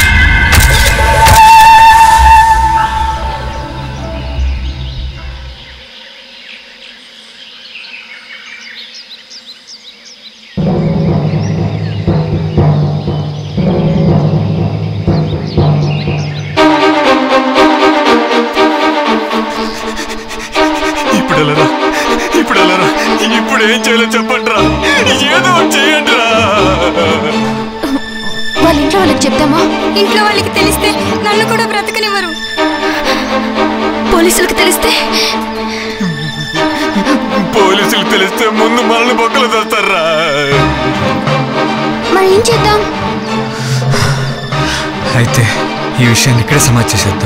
ఇప్పుడు వెళ్ళరా ఇప్పుడు వెళ్ళరా ఇప్పుడు ఏం చేయాలో చెప్పండి రా ఏదో ఒకటి చేయండి రా వాళ్ళ ఇంట్లో వాళ్ళకి చెప్తామా ఇంట్లో వాళ్ళకి తెలిస్తే నన్ను కూడా బ్రతకనివ్వరు పోలీసులకు తెలిస్తే పోలీసులు తెలిస్తే ముందు మనల్ని బొక్కలు తెస్తారా మరి ఏం చేద్దాం అయితే ఈ విషయాన్ని ఇక్కడే సమాధి చేసేద్దాం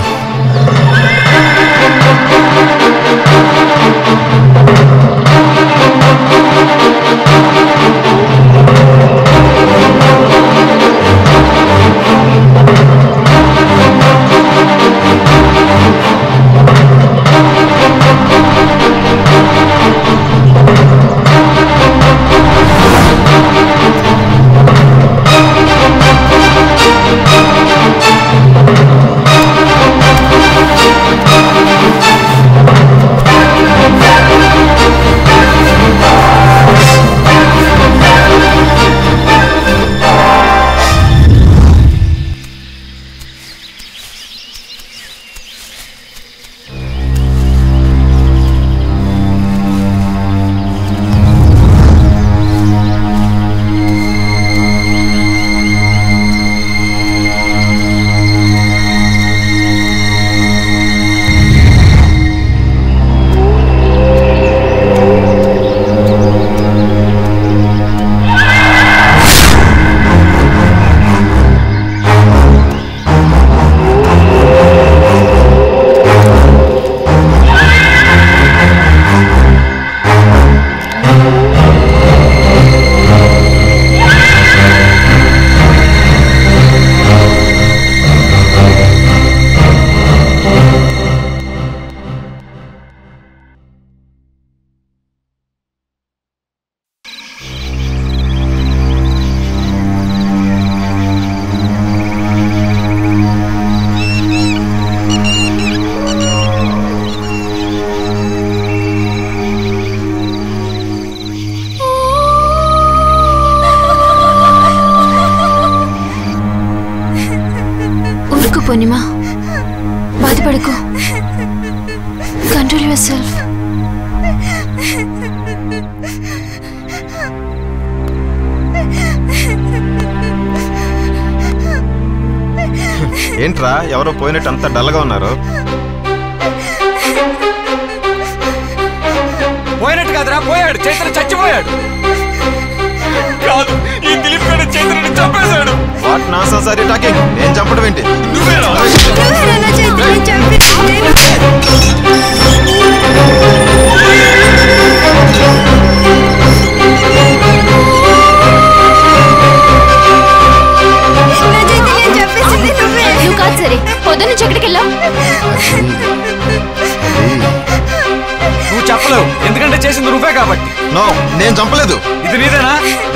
ఊరుకు పూర్ణిమ బాధపడకు కంట్రోల్ యువర్ సెల్ఫ్ ఏంట్రా ఎవరో పోయినట్టు అంత డల్గా ఉన్నారు పోయినట్టు కాదురా పోయాడు చైతన్య చచ్చిపోయాడు కాదు ఈ దిలీప్ గడ చైతన్యని చంపేశాడు వాట్ నా సారీ టాకింగ్ నేను చంపడం ఏంటి నువ్వేరా నువ్వు కాదు సరే పొద్దున్న ఎక్కడికి వెళ్ళావు నువ్వు చెప్పలేవు ఎందుకంటే చేసింది నువ్వే కాబట్టి నో నేను చంపలేదు ఇది నీదేనా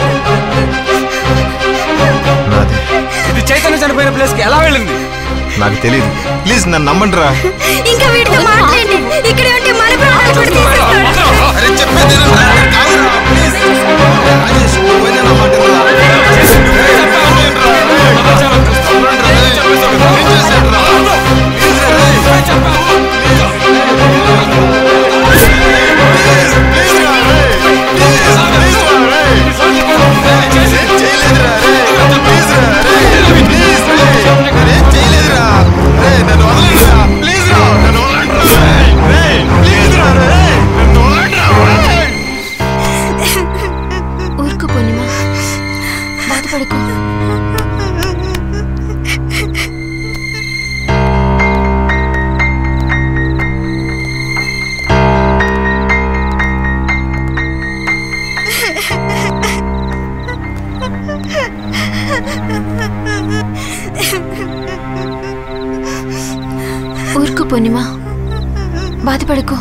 నాది ఇది చైతన్య చనిపోయిన ప్లేస్ కి ఎలా వెళ్ళింది నాకు తెలియదు ప్లీజ్ నన్ను నమ్మండి రా ఇంకా వీటితో మాట్లాడి ఇక్కడ ఉంటే మన ప్రాణాలు కూడా తీసేస్తాడు అరే చెప్పేది ఊరుకు పూర్ణిమ బాధపడకు ఊరుకు పూర్ణిమ బాధపడకు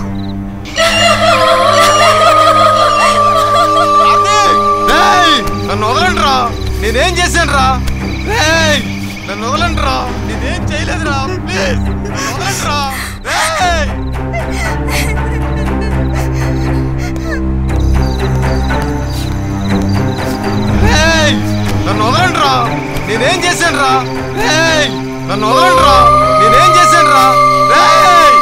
నన్ను వదలండి రా నేనేం చేశాను రా నన్ను వదలండి రా నేనేం చేయలేదురా ప్లీజ్ నన్ను వదలండి రా రేయ్! రేయ్! నన్ను వదలండి రా నేనేం చేశాను రా రేయ్! నన్ను వదలండి రా నేనేం చేశాను రా రేయ్!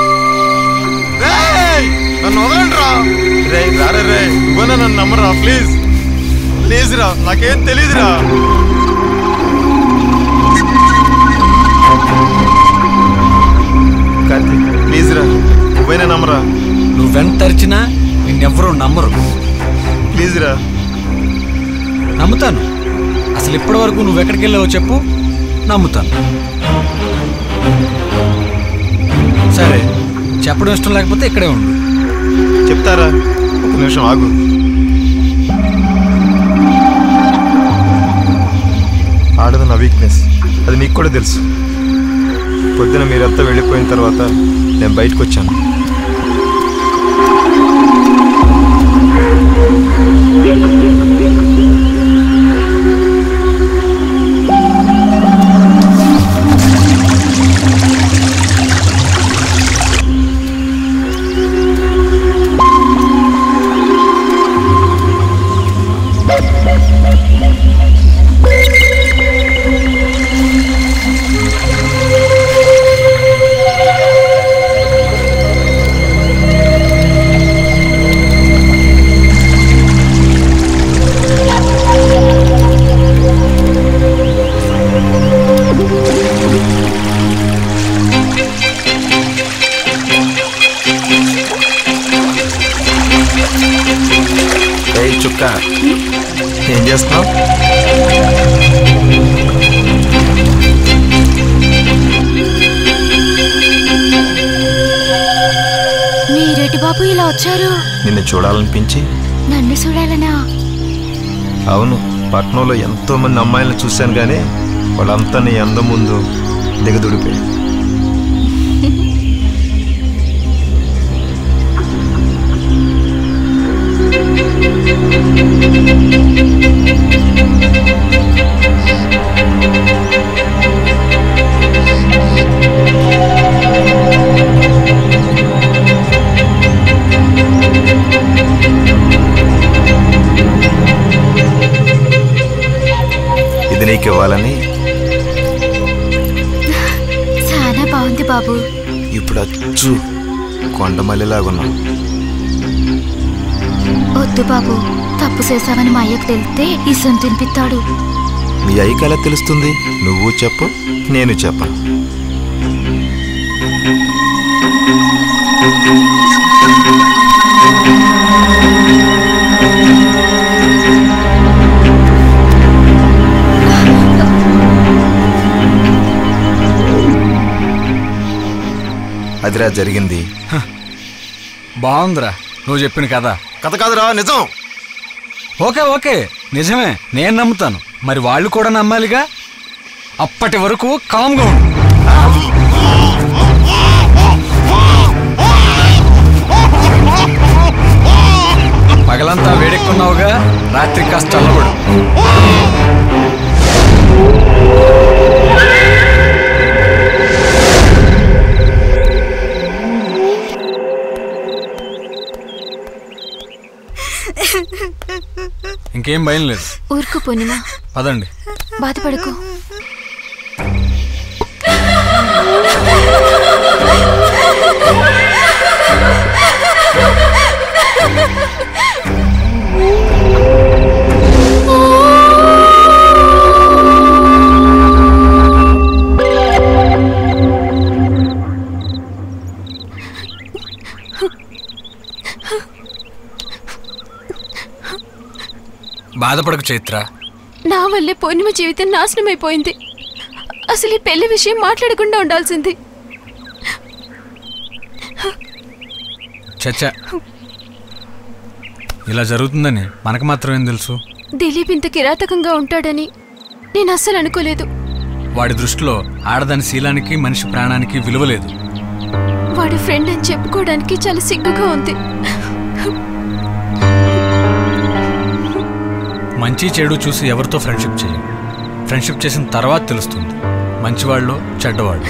రేయ్! నన్ను వదలండి రా రే రారే రే నువ్వన్నా నన్ను నమ్మరా ప్లీజ్ ప్లీజ్ రా నాకేం తెలీదురా కార్తీక్ ప్లీజ్ రా నువ్వైనా నమ్మరా నువ్వెంత తరిచినా నిన్నెవ్వరూ నమ్మరు ప్లీజ్ రా నమ్ముతాను అసలు ఇప్పటి వరకు నువ్వు ఎక్కడికి వెళ్ళావో చెప్పు నమ్ముతాను సరే చెప్పడం ఇష్టం లేకపోతే ఇక్కడే ఉండు చెప్తారా ఒక నిమిషం ఆగు ఆడది నా వీక్నెస్ అది నీకు కూడా తెలుసు పొద్దున మీరంతా వెళ్ళిపోయిన తర్వాత నేను బయటకు వచ్చాను ఏయ్ చుక్క ఏం చేస్తున్నావు మీరేటి బాబు ఇలా వచ్చారు నిన్ను చూడాలనిపించి నన్ను చూడాలనా అవును పట్నంలో ఎంతో మంది అమ్మాయిలను చూశాను కానీ వాళ్ళంతా నీ అందం ముందు దిగదుడిపోయారు ఇది నీకు ఇవ్వాలని చాలా బాగుంది బాబు ఇప్పుడు అచ్చు కొండమల్లిలాగున్నావు వద్దు బాబు తప్పు చేశామని మా అయ్యకు తెలిస్తే ఈ సొంత తినిపిస్తాడు మీ అయ్యకి ఎలా తెలుస్తుంది నువ్వు చెప్పు నేను చెప్పను అదిరా జరిగింది బాగుందిరా నువ్వు చెప్పిన కథ కథ కాదురా నిజం ఓకే ఓకే నిజమే నేను నమ్ముతాను మరి వాళ్ళు కూడా నమ్మాలిగా అప్పటి వరకు కామ్గా ఉండు పగలంతా వేడెక్కున్నావుగా రాత్రి కాస్త చల్లబడు ఇంకేం భయం లేదు ఊరుకు పూర్ణిమ పదండి బాధపడకు బాధపడకు చైత్ర నా వల్లే పూర్ణిమ జీవితం నాశనం అయిపోయింది అసలు ఈ పెళ్లి విషయం మాట్లాడకుండా ఉండాల్సింది చచ్చా ఇలా జరుగుతుందని మనకు మాత్రం ఏం తెలుసు దిలీప్ ఇంత కిరాతకంగా ఉంటాడని నేను అస్సలు అనుకోలేదు వాడి దృష్టిలో ఆడదాని శీలానికి మనిషి ప్రాణానికి విలువ లేదు వాడి ఫ్రెండ్ అని చెప్పుకోవడానికి చాలా సిగ్గుగా ఉంది మంచి చెడు చూసి ఎవరితో ఫ్రెండ్షిప్ చేయం ఫ్రెండ్షిప్ చేసిన తర్వాత తెలుస్తుంది మంచివాళ్ళు చెడ్డవాళ్ళు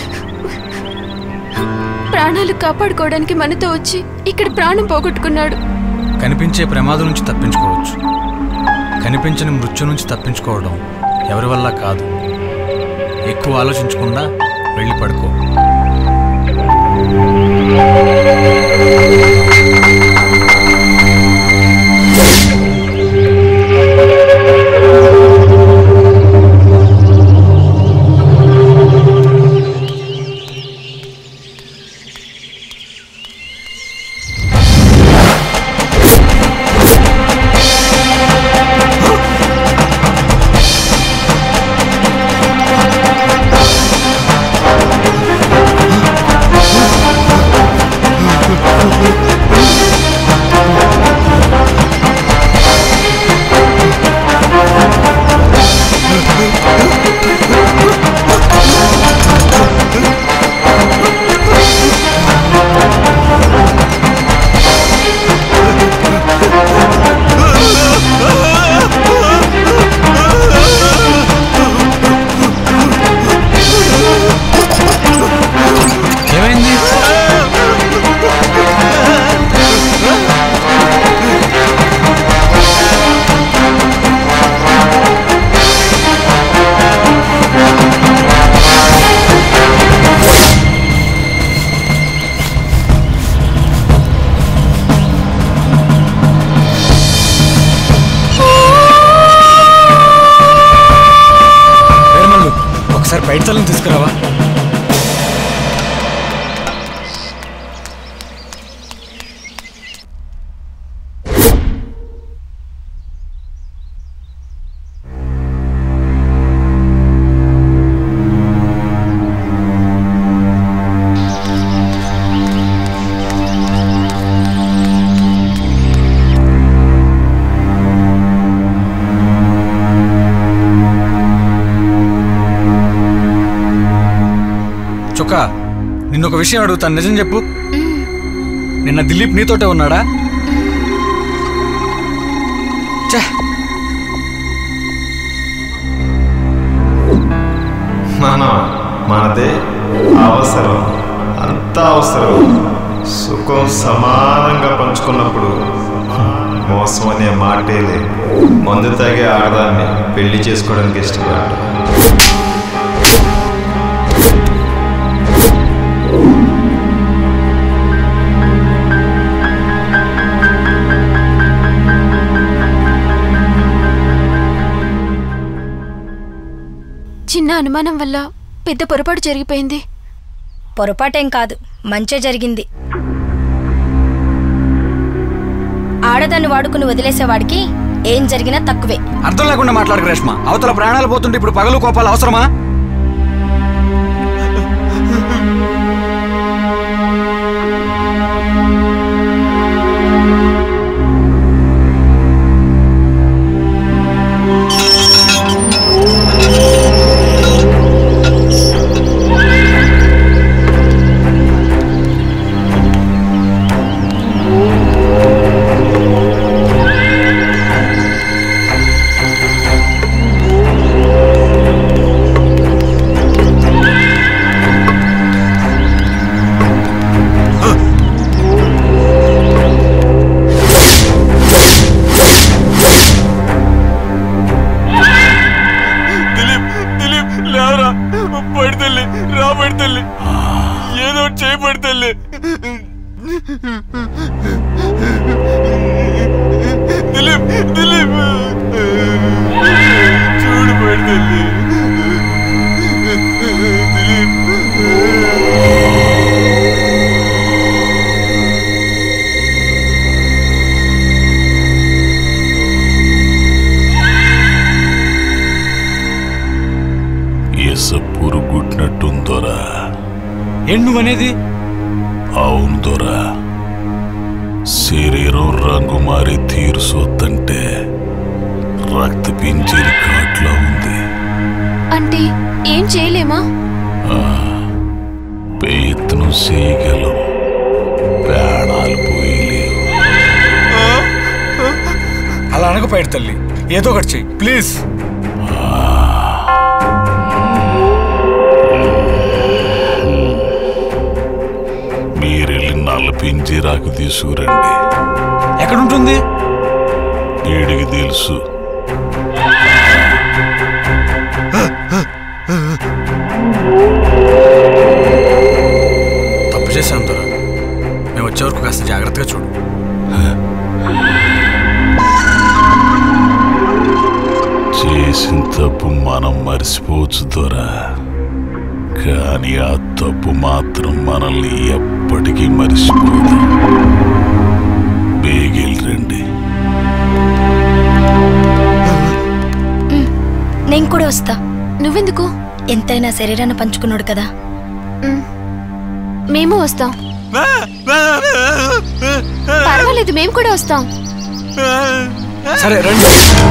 ప్రాణాలు కాపాడుకోవడానికి మనతో వచ్చి ఇక్కడ ప్రాణం పోగొట్టుకున్నాడు కనిపించే ప్రమాదం నుంచి తప్పించుకోవచ్చు కనిపించని మృత్యు నుంచి తప్పించుకోవడం ఎవరి వల్ల కాదు ఎక్కువ ఆలోచించకుండా వెళ్ళి పడుకో ఏమైంది వేమల్లు ఒకసారి బయట తల్లిని తీసుకురావా చుక్క నిన్న ఒక విషయం అడుగుతాను నిజం చెప్పు నిన్న దిలీప్ నీతోటే ఉన్నాడా ఛే, మన మనదే అవసరం అంత అవసరం సుఖం సమానంగా పంచుకున్నప్పుడు మోసం అనే మాటే లేదు మందు తాగే ఆడదాన్ని పెళ్లి చేసుకోవడానికి ఇష్టపడ్డా చిన్న అనుమానం వల్ల పెద్ద పొరపాటు జరిగిపోయింది పొరపాటేం కాదు మంచే జరిగింది ఆడదాన్ని వాడుకుని వదిలేసేవాడికి ఏం జరిగినా తక్కువే అర్థం లేకుండా మాట్లాడక రేష్మ అవతల ప్రాణాలు పోతుంటే ఇప్పుడు పగలు కోపాలు అవసరమా దిలీప్ దిలీప్ లేవరా పడితల్లి రా పడితల్లి ఏదో ఒకటి చేయి పడితల్లి దిలీప్ దిలీప్ చూడు పడితల్లి ఎస పురుగుట్టినట్టుందోరా ఏం నువ్వనేది అవును దొరా శరీరం రంగు మారి తీరుసొద్దంటే రక్త పింజరి కాట్లా ఉంది అంటే ఏం చేయలేమా ఆ, ప్రయత్నం చేయగలం ప్రాణాలు పోయలేవు అలా అనకపోయాడు తల్లి ఏదో ఒకటి చెయ్యి ప్లీజ్ మీరెళ్ళి నల్ల పింజీరాకు తీసుకురండి ఎక్కడుంటుంది వీడికి తెలుసు తప్పు చేశాం దొర మేము వచ్చే వరకు కాస్త జాగ్రత్తగా చూడు చేసిన తప్పు మనం మర్చిపోవచ్చు దొరా కానీ ఆ తప్పు మాత్రం మనల్ని ఎప్పటికీ మర్చిపోదు బేగిల్ రండి నేను కూడా వస్తా నువ్వెందుకు ఎంతైనా శరీరాన్ని పంచుకున్నాడు కదా మేము వస్తాం పర్వాలేదు మేము కూడా వస్తాం సరే రండి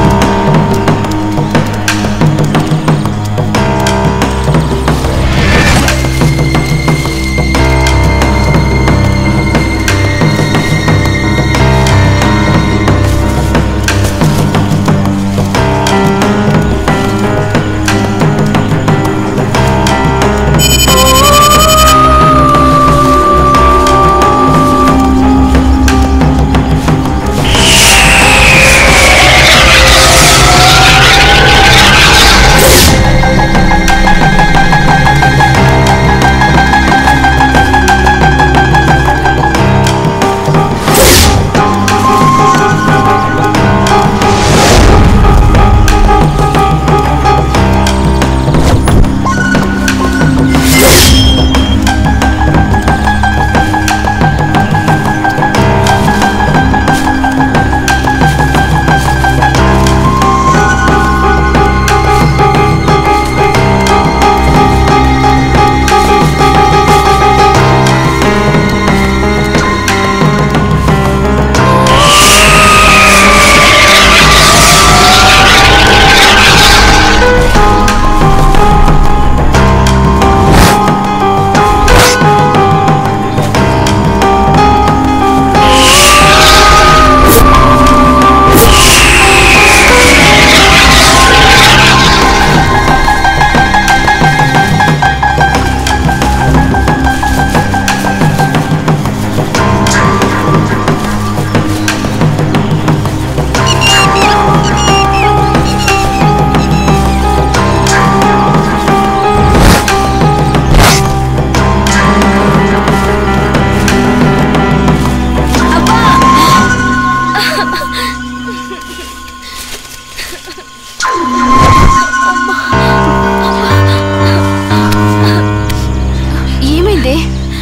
ఏమైంది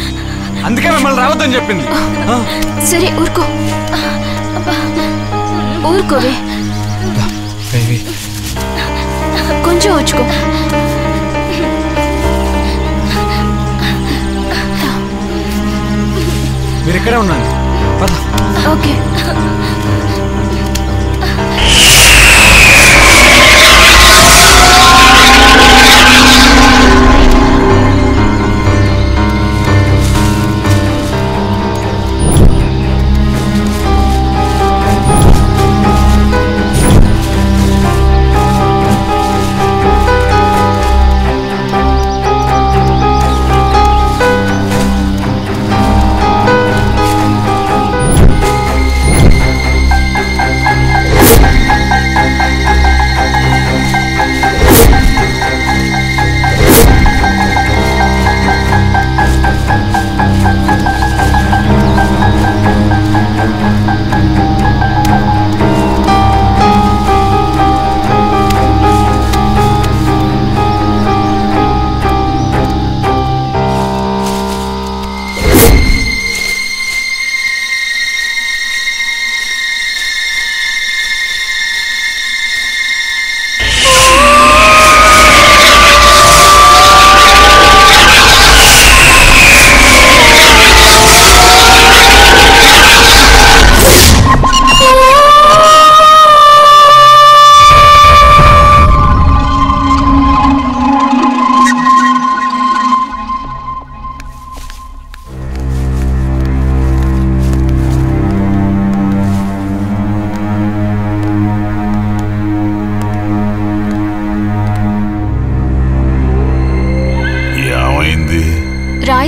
అందుకే మిమ్మల్ని రావద్దని చెప్పింది ఆ, సరే ఊరుకో ఊరుకోవే కొంచెం వచ్చుకో మీరు ఇక్కడే ఉండండి పద ఓకే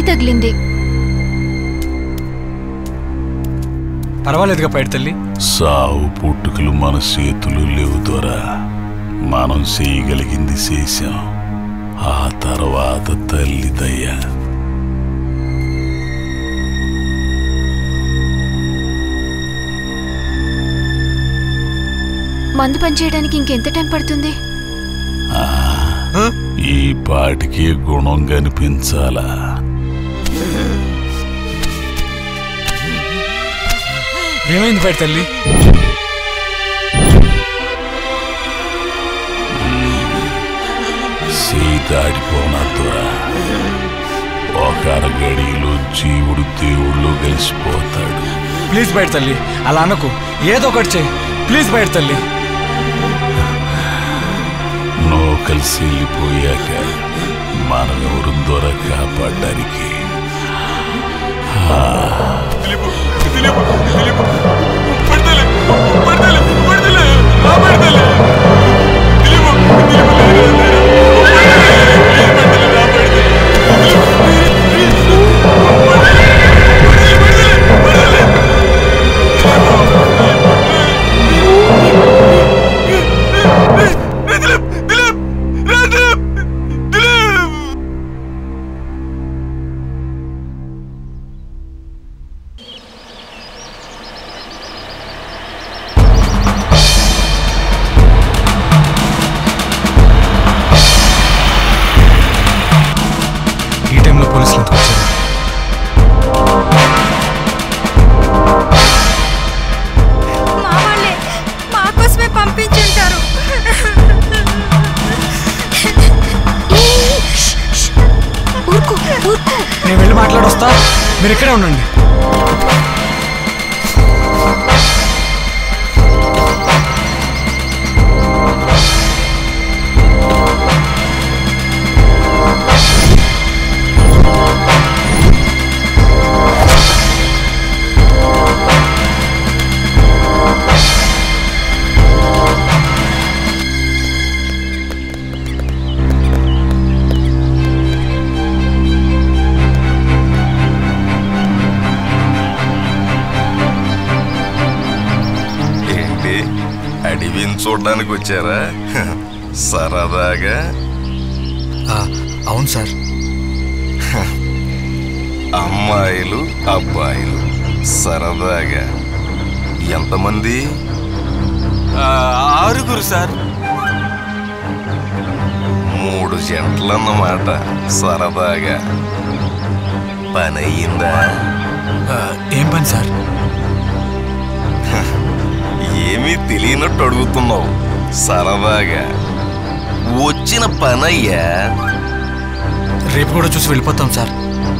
రాయి తగిలింది పర్వాలేదుగా పైడి తల్లి సావు పుట్టుకలు మన చేతులు లేవు దొరా మనం చేయగలిగింది చేశాం ఆ తర్వాత తల్లి దయ్య మందు పనిచేయడానికి ఇంకెంత టైం పడుతుంది ఈ పాటికి గుణం కనిపించాలా ఏమైంది పైడి తల్లి సీతాడిపోనద్దురా ఒక అరగడిలో జీవుడు దేవుళ్ళు కలిసిపోతాడు ప్లీజ్ బయట తల్లి అలా అనకు ఏదో ఒకటి చేయి ప్లీజ్ బయట తల్లి నువ్వు కలిసి వెళ్ళిపోయాక మనం ఎవరు దొర కాపాడడానికి ఈ టైంలో పోలీసులు ఎందుకు వచ్చారు మా వాళ్ళే మా కోసమే పంపించుంటారు ఊరుకో ఊరుకో నేను వెళ్ళి మాట్లాడొస్తా మీరు ఇక్కడే ఉండండి ఏంటి అడవిని చూడడానికి వచ్చారా సరదాగా అవును సార్ అమ్మాయిలు అబ్బాయిలు సరదాగా ఎంతమంది ఆరుగురు సార్ మూడు జంటలన్నమాట సరదాగా పని అయ్యిందా ఏం పని సార్ ఏమీ తెలియనట్టు అడుగుతున్నావు సరదాగా వచ్చిన పనయ్యా రేపు కూడా చూసి వెళ్ళిపోతాం సార్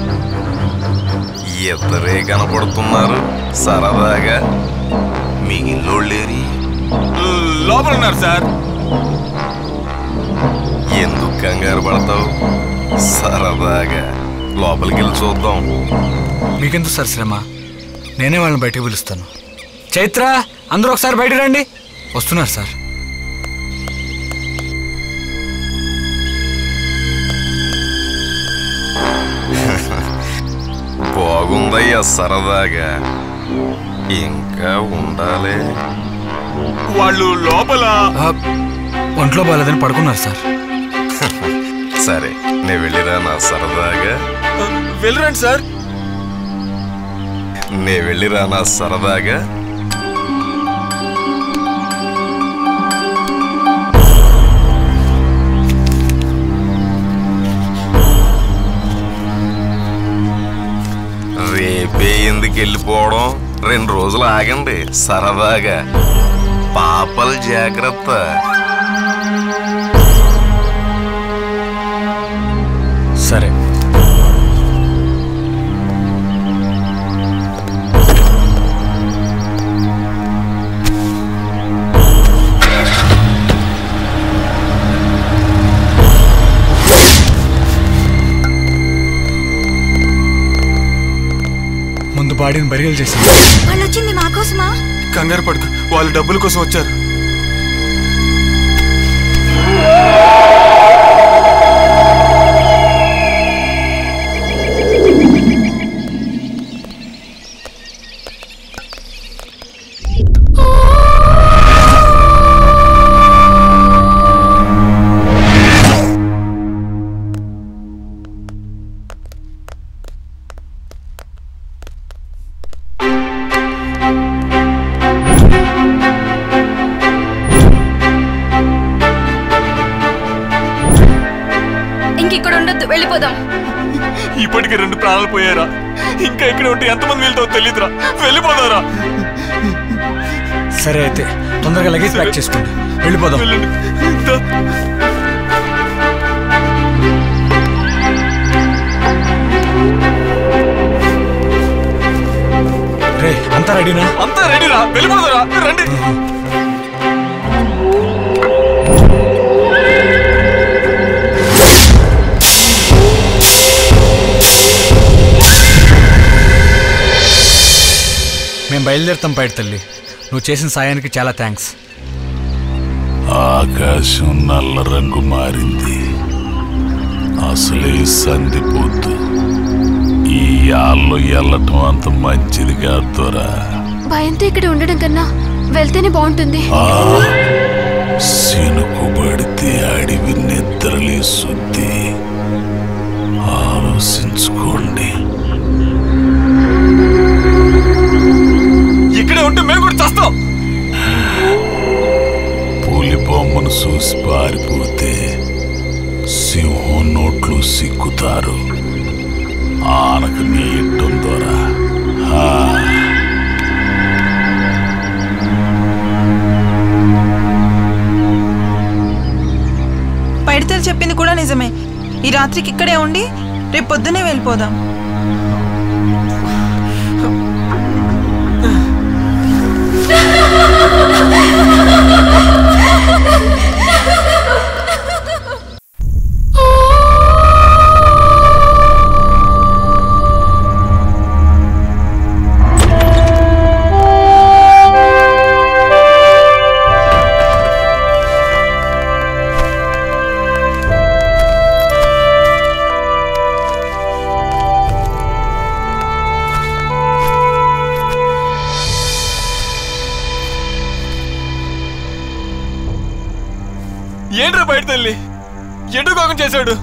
ఇద్దరే కనపడుతున్నారు సరదాగా మిగిలినోళ్ళేరి లోపల ఉన్నారు సార్ ఎందుకు కంగారు పడతావు సరదాగా లోపలికి వెళ్ళి చూద్దాం మీకెందుకు సార్ శ్రమ నేనే వాళ్ళని బయటకు పిలుస్తాను చైత్ర అందరూ ఒకసారి బయట రండి వస్తున్నారు సార్ బాగుందయ్యా సరదాగా ఇంకా ఉండాలి వాళ్ళు లోపల ఒంట్లో బాగాలేదని పడుకున్నారు సార్ సరే నేను వెళ్ళిరా నా సరదాగా వెళ్ళరండి సార్ నే వెళ్ళిరా నా సరదాగా రేపే ఎందుకు వెళ్ళిపోవడం రెండు రోజులు ఆగండి సరదాగా పాపలు జాగ్రత్త సరే ముందు బాడీని బరియల్ చేసి వాళ్ళు వచ్చింది మా కోసమా కంగారు పడుకు వాళ్ళు డబ్బుల కోసం వచ్చారు వెళ్ళిపోదాం ఇప్పటికి రెండు ప్రాణాలు పోయారా ఇంకా ఇక్కడ ఉంటే ఎంతమంది వెళ్తావో తెలియదురా వెళ్ళిపోదారా సరే అయితే తొందరగా లగేజ్ ప్యాక్ చేసుకోండి వెళ్ళిపోదాం రే అంతా రెడీనా అంతా రెడీరా వెళ్ళిపోదారా రండి మేము బయలుదేరుతాం బయట తల్లి నువ్వు చేసిన సాయానికి చాలా థ్యాంక్స్ ఆకాశం నల్ల రంగు మారింది అసలే సంధిపోద్దు ఈ ఆళ్ళు వెళ్ళటం అంత మంచిది కాదు దొరా భయంతో ఇక్కడ ఉండడం కన్నా వెళ్తేనే బాగుంటుంది ఆ సినుకు పడితే అడివి నిద్రలేసుద్ది ఆలోచించుకోండి ఇక్కడే ఉంటే మేము కూడా చస్తాం పులి బొమ్మను చూసి పారిపోతే సింహం నోట్లు సిక్కుతారు ఆనకు నీ ఇట్టం ద్వారా పైడితలు చెప్పింది కూడా నిజమే ఈ రాత్రికి ఇక్కడే ఉండి రేపు పొద్దునే వెళ్ళిపోదాం ఏంట్రా బయట తల్లి ఎటు కోకం చేశాడు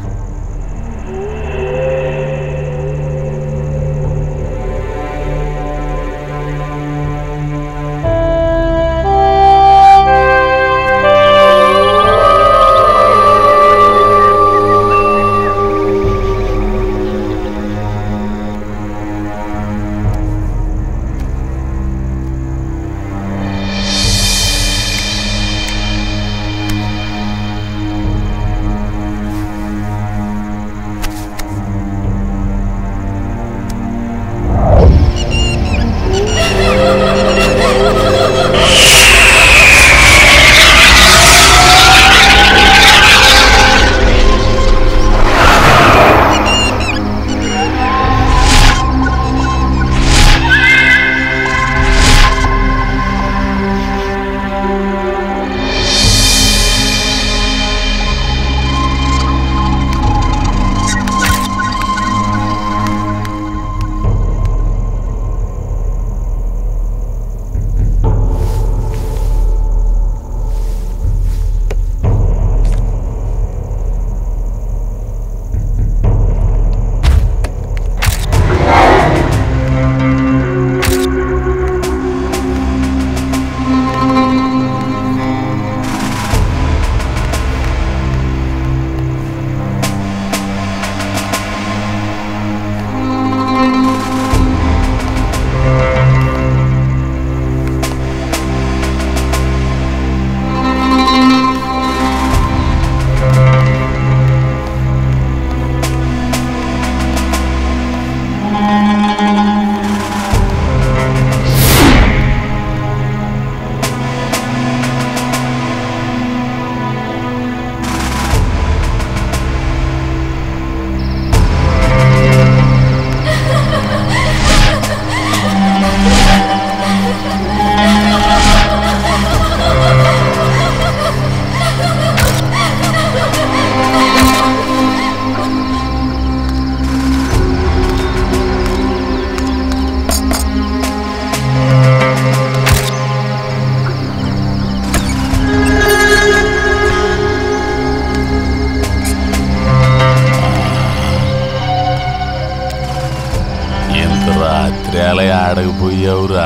ఇంత రాత్రి అలా ఆడకపోయావురా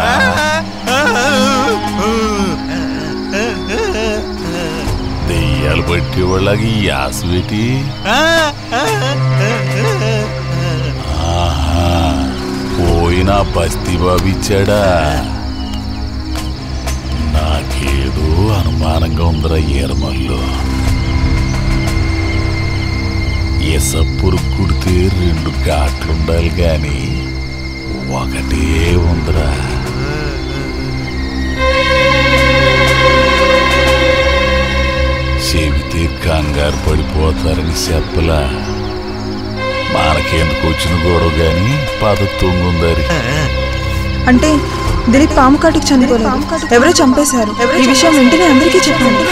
దెయ్యాలు పట్టి వాళ్ళకి ఈ ఆశ పెట్టి పోయినా బస్తీ బాబు ఇచ్చాడా నాకేదో అనుమానంగా ఉందిరా ఈరమల్లు ఎసప్పురు కుడితే రెండు ఘాట్లుండాలి గాని ఒకటే ఉందిరా చెబితే కంగారు పడిపోతారని చెప్పలా మనకెందుకు వచ్చిన గొడవ గాని పద తొంగుందరి అంటే దిలీప్ పాము కాటికి చనిపోలేదు ఎవరో చంపేశారు ఈ విషయం వెంటనే అందరికీ చెప్పండి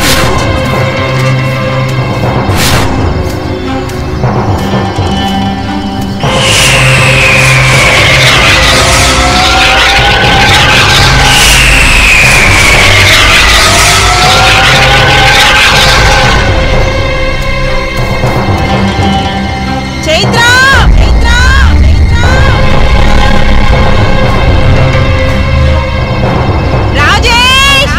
చైత్ర రాజేష్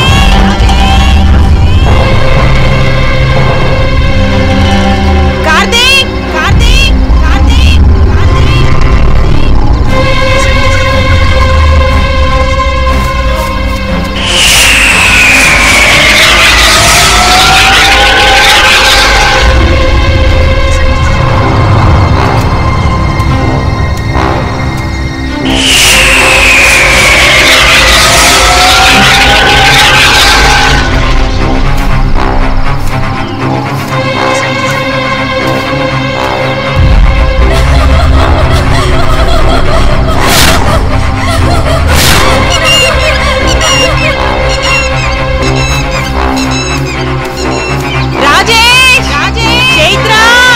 కార్తీక్ కార్తీక్ కార్తీక్ రాజేష్ చైత్ర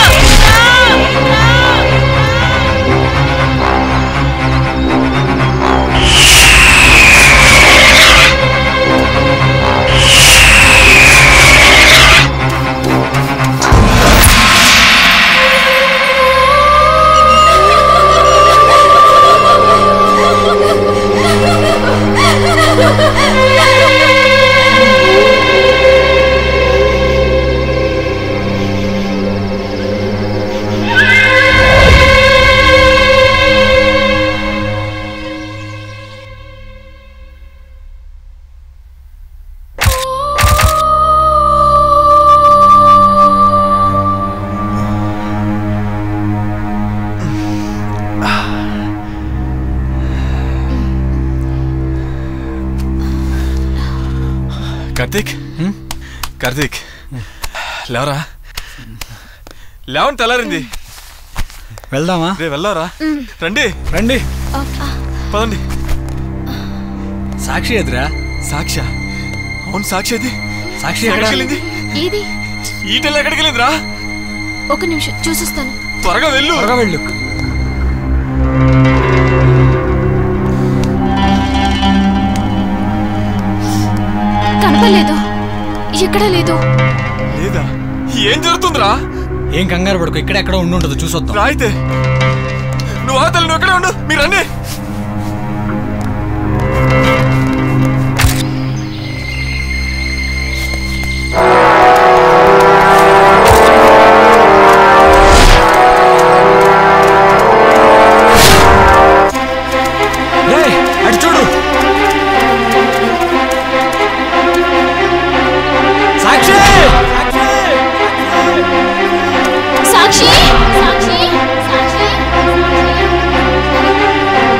కార్తీక్ కార్తీక్ లేవరా లేవని తెల్లారింది వెళ్దామా రే వెళ్ళవరా రండి రండి పదండి సాక్షి ఎదురా సాక్ష అవును సాక్షి అది సాక్షి ఎక్కడికి ఎక్కడ? వెళ్ళింది ఏది ఈటెల్ ఎక్కడికి వెళ్ళిందిరా ఒక నిమిషం చూసిస్తాను త్వరగా వెళ్ళు త్వరగా వెళ్ళు కనపలేదు ఎక్కడా లేదు లేదా ఏం జరుగుతుందిరా ఏం కంగారు పడుకో ఇక్కడ ఎక్కడ ఉండి ఉంటుంది చూసొద్దాం రా అయితే నువ్వు అవతల నువ్వు ఎక్కడే ఉండు మీరు రండి ఏయ్, అటు చూడు సాక్షి సాక్షి సాక్షి సాక్షి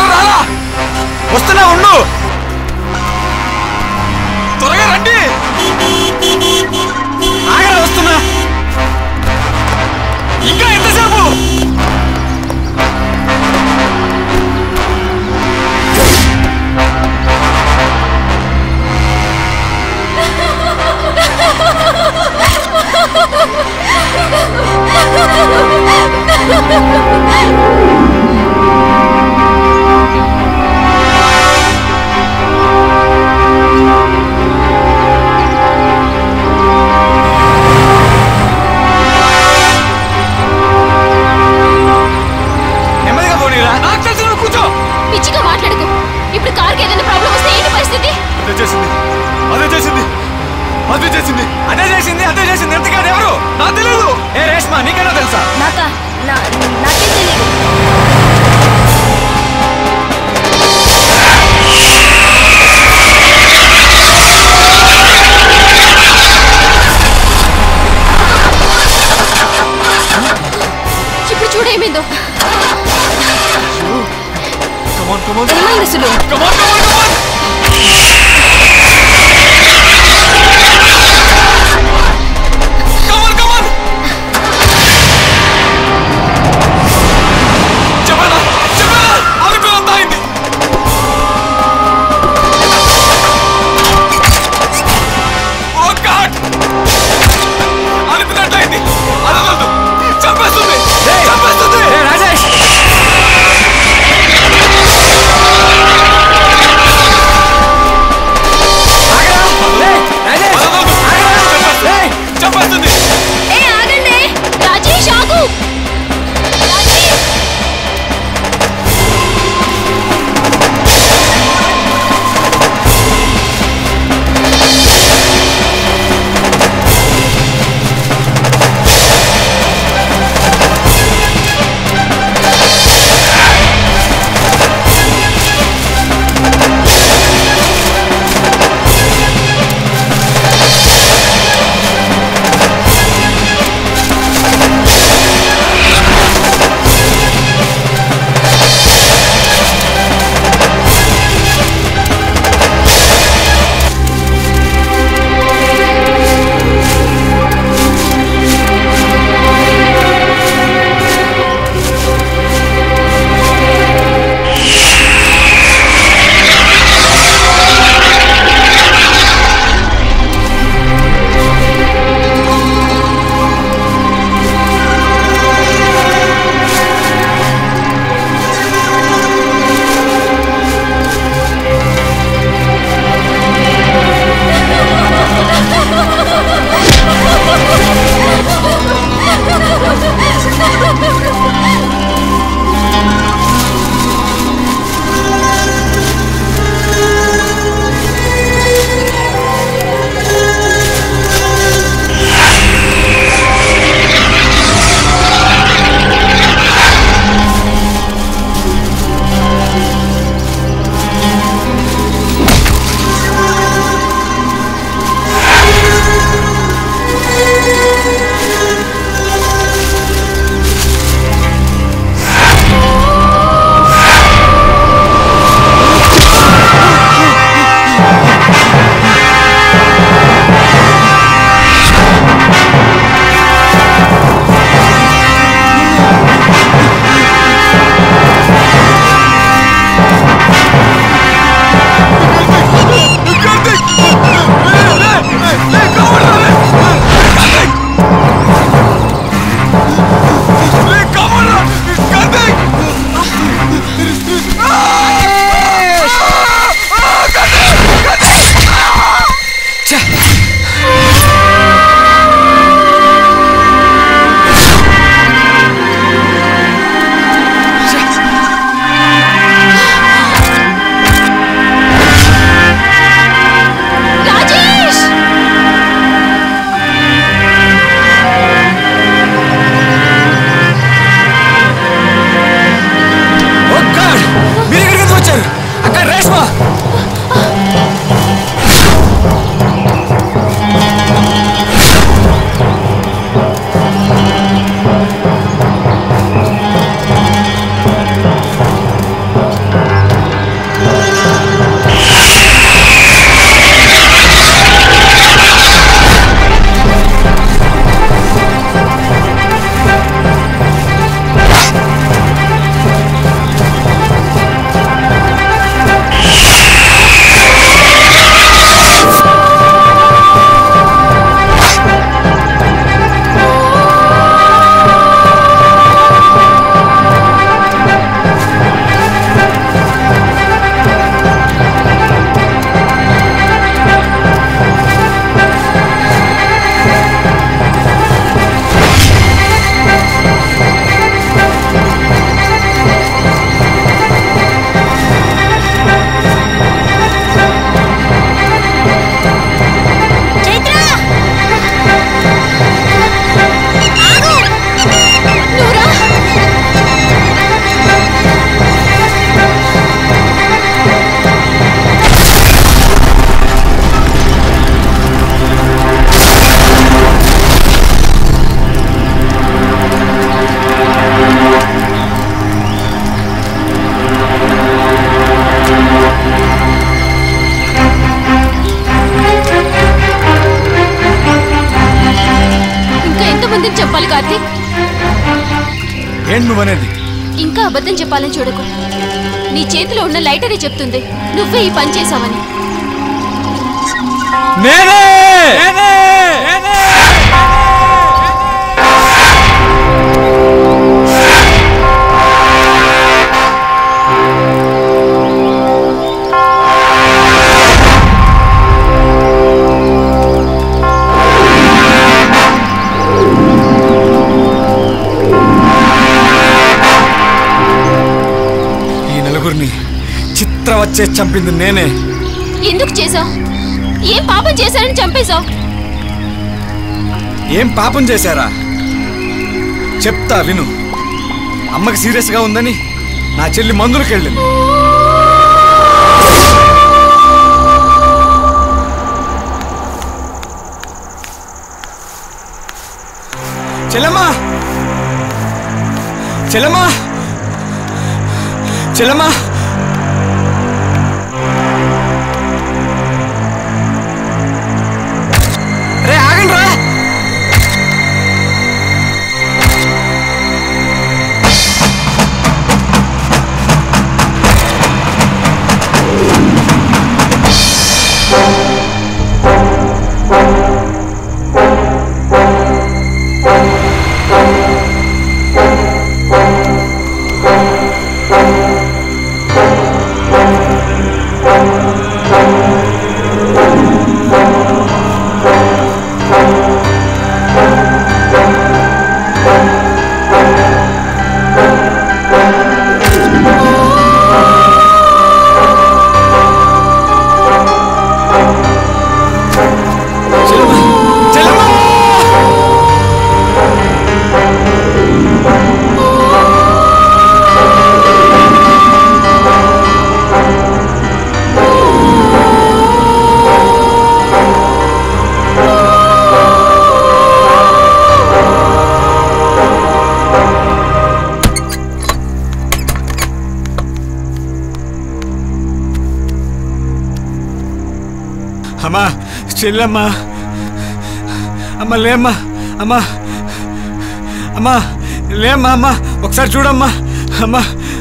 ఎవరు రాలా వస్తున్నా ఉండు త్వరగా రండి ఆగరా వస్తున్నా ఇంకా ఎంతసేపు నెమ్మదిగా పోనీరా నాకు తెలిసి నువ్వు కూర్చో పిచ్చిగా మాట్లాడుకో ఇప్పుడు కార్కి ఏదైనా ప్రాబ్లం వస్తే ఏంటి పరిస్థితి అదే చేసింది అదే చేసింది అదే చేసింది అదే చేసింది అదే చేసింది ఎంత కాదు ఎవరు నాకు తెలియదు ఏ రేష్మా నీకైనా తెలుసా నాకా నా- నాకేం తెలియదు ఇప్పుడు చూడేమైందో కమాన్ కమాన్ ఏమైంది అసలు కమాన్ కమాన్ కమాన్ కమాన్ కమాన్ చెప్పనా చెప్పనా అనుకున్నంత అయింది ఓ గాడ్ అనుకున్నట్లయింది అదవద్దు చంపేస్తుంది చంపేస్తుంది రాజేష్ ఏంటి నువ్వనేది ఇంకా అబద్ధం చెప్పాలని చూడకు నీ చేతిలో ఉన్న లైటరే చెప్తుంది నువ్వే ఈ పని చేశావని నేనే ఈ నలుగురిని చిత్ర వచ్చే చంపింది నేనే ఎందుకు చేశావు ఏం పాపం చేశారని చంపేశావు ఏం పాపం చేశారా చెప్తా విను అమ్మకి సీరియస్గా ఉందని నా చెల్లి మందులకు వెళ్ళింది చెల్లమ్మా చెల్లమ్మా చెల్లమ్మా రే ఆగండి రా అమ్మా చెల్లమ్మా అమ్మ లేమ్మా అమ్మా అమ్మా లేమ్మా అమ్మా ఒకసారి చూడమ్మా అమ్మా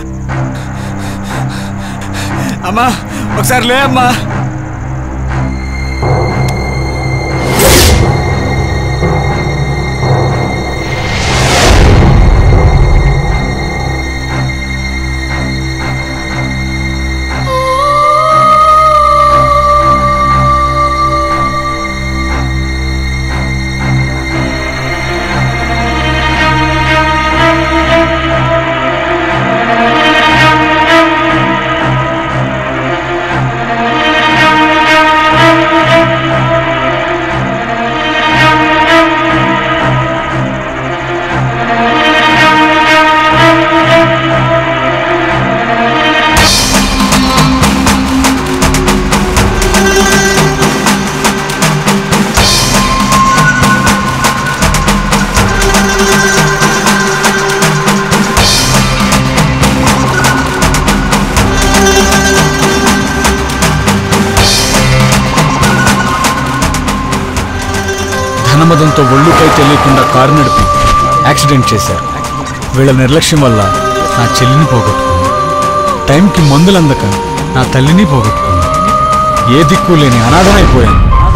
అమ్మా ఒకసారి లే అమ్మా ధనమదంతో ఒళ్ళుపై తెలియకుండా కారు నడిపి యాక్సిడెంట్ చేశారు వీళ్ళ నిర్లక్ష్యం వల్ల నా చెల్లిని పోగొట్టుకుంది టైంకి మందులు అందక నా తల్లిని పోగొట్టుకుంది ఏ దిక్కు లేని అనాథమైపోయాను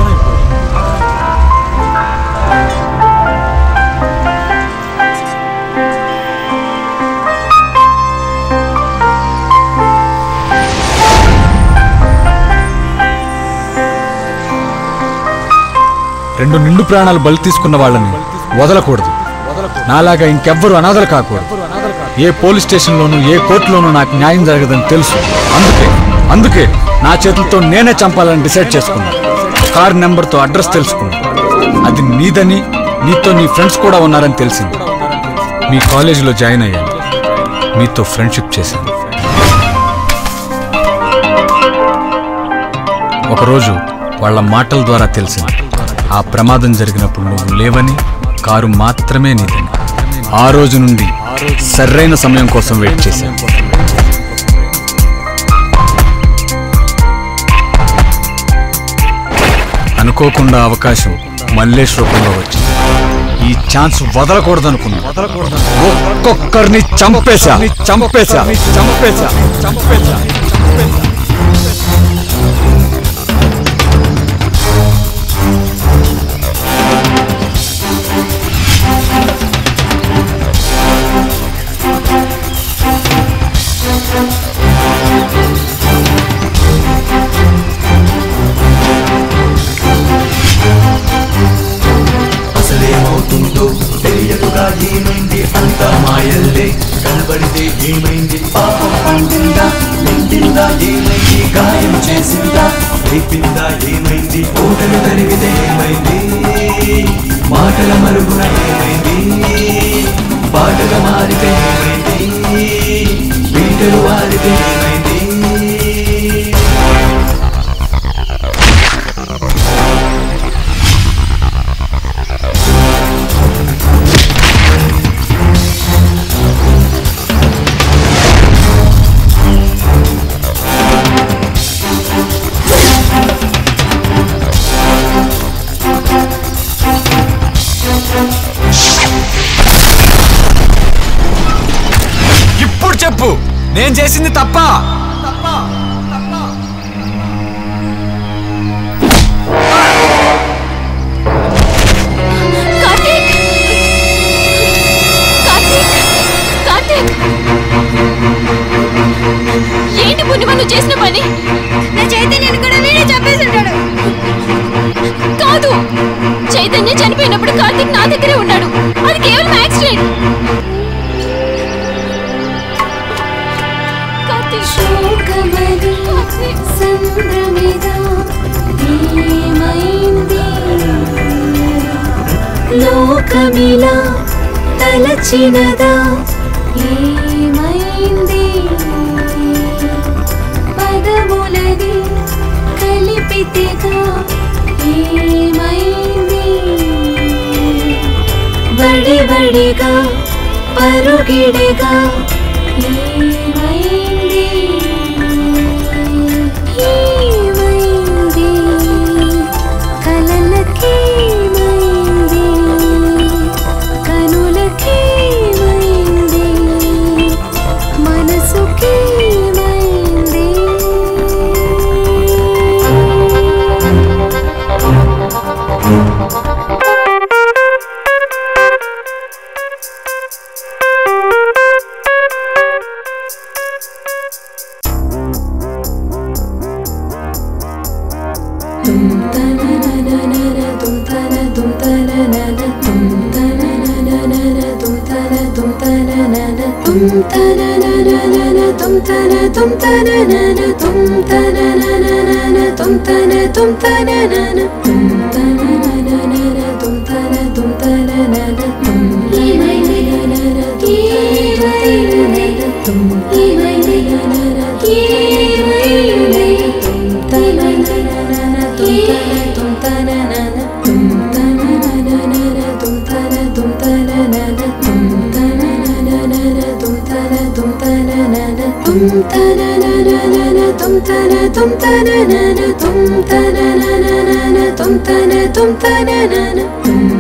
రెండు నిండు ప్రాణాలు బలి తీసుకున్న వాళ్ళని వదలకూడదు నాలాగా ఇంకెవ్వరు అనాథలు కాకూడదు ఏ పోలీస్ స్టేషన్లోనూ ఏ కోర్టులోనూ నాకు న్యాయం జరగదని తెలుసు అందుకే అందుకే నా చేతులతో నేనే చంపాలని డిసైడ్ చేసుకున్నా కార్ నెంబర్తో అడ్రస్ తెలుసుకున్నా అది నీదని నీతో నీ ఫ్రెండ్స్ కూడా ఉన్నారని తెలిసింది మీ కాలేజీలో జాయిన్ అయ్యాను మీతో ఫ్రెండ్షిప్ చేశాను ఒకరోజు వాళ్ళ మాటల ద్వారా తెలిసింది ఆ ప్రమాదం జరిగినప్పుడు నువ్వు లేవని కారు మాత్రమే నీదని ఆ రోజు నుండి సరైన సమయం కోసం వెయిట్ చేశాను అనుకోకుండా అవకాశం మల్లేష్ రూపంలో వచ్చింది ఈ ఛాన్స్ వదలకూడదు అనుకున్నా ఒక్కొక్కరిని చంపేశా చంపేశా చంపేశా చంపేశా అసలేమవుతుందో తెలియదుగా ఏమైంది అంత మాయల్లే కనబడితే ఏమైంది పాపం పండిందా నిండిందా ఏమైంది గాయం చేసిందా రేపిందా ఏమైంది ఓటమి తరిగితే ఏమైంది మాటల మరుగున ఏమైంది పాటగా మారితే ఏమైంది బీటలు వారితే ఏమైంది ఇప్పుడు చెప్పు నేను చేసింది తప్ప కార్తీక్ కార్తీక్ కార్తీక్ ఏంటి పుణ్యమ నువ్వు చేసిన పని నా చైతన్యని కూడా వీడే చంపేసింటాడు కాదు చైతన్య చనిపోయినప్పుడు కార్తీక్ నా దగ్గరే ఉన్నాడు అది కేవలం యాక్సిడెంట్ కార్తీక్ లోకమిలా తలచినదా ఏమైంది పదములని కలిపితేగా ఏమైంది బడి బడిగా పరుగిడిగా ఏమైంది ఏమైంది కలలకేమైంది కనులకేమైంది మనసుకేమైంది tum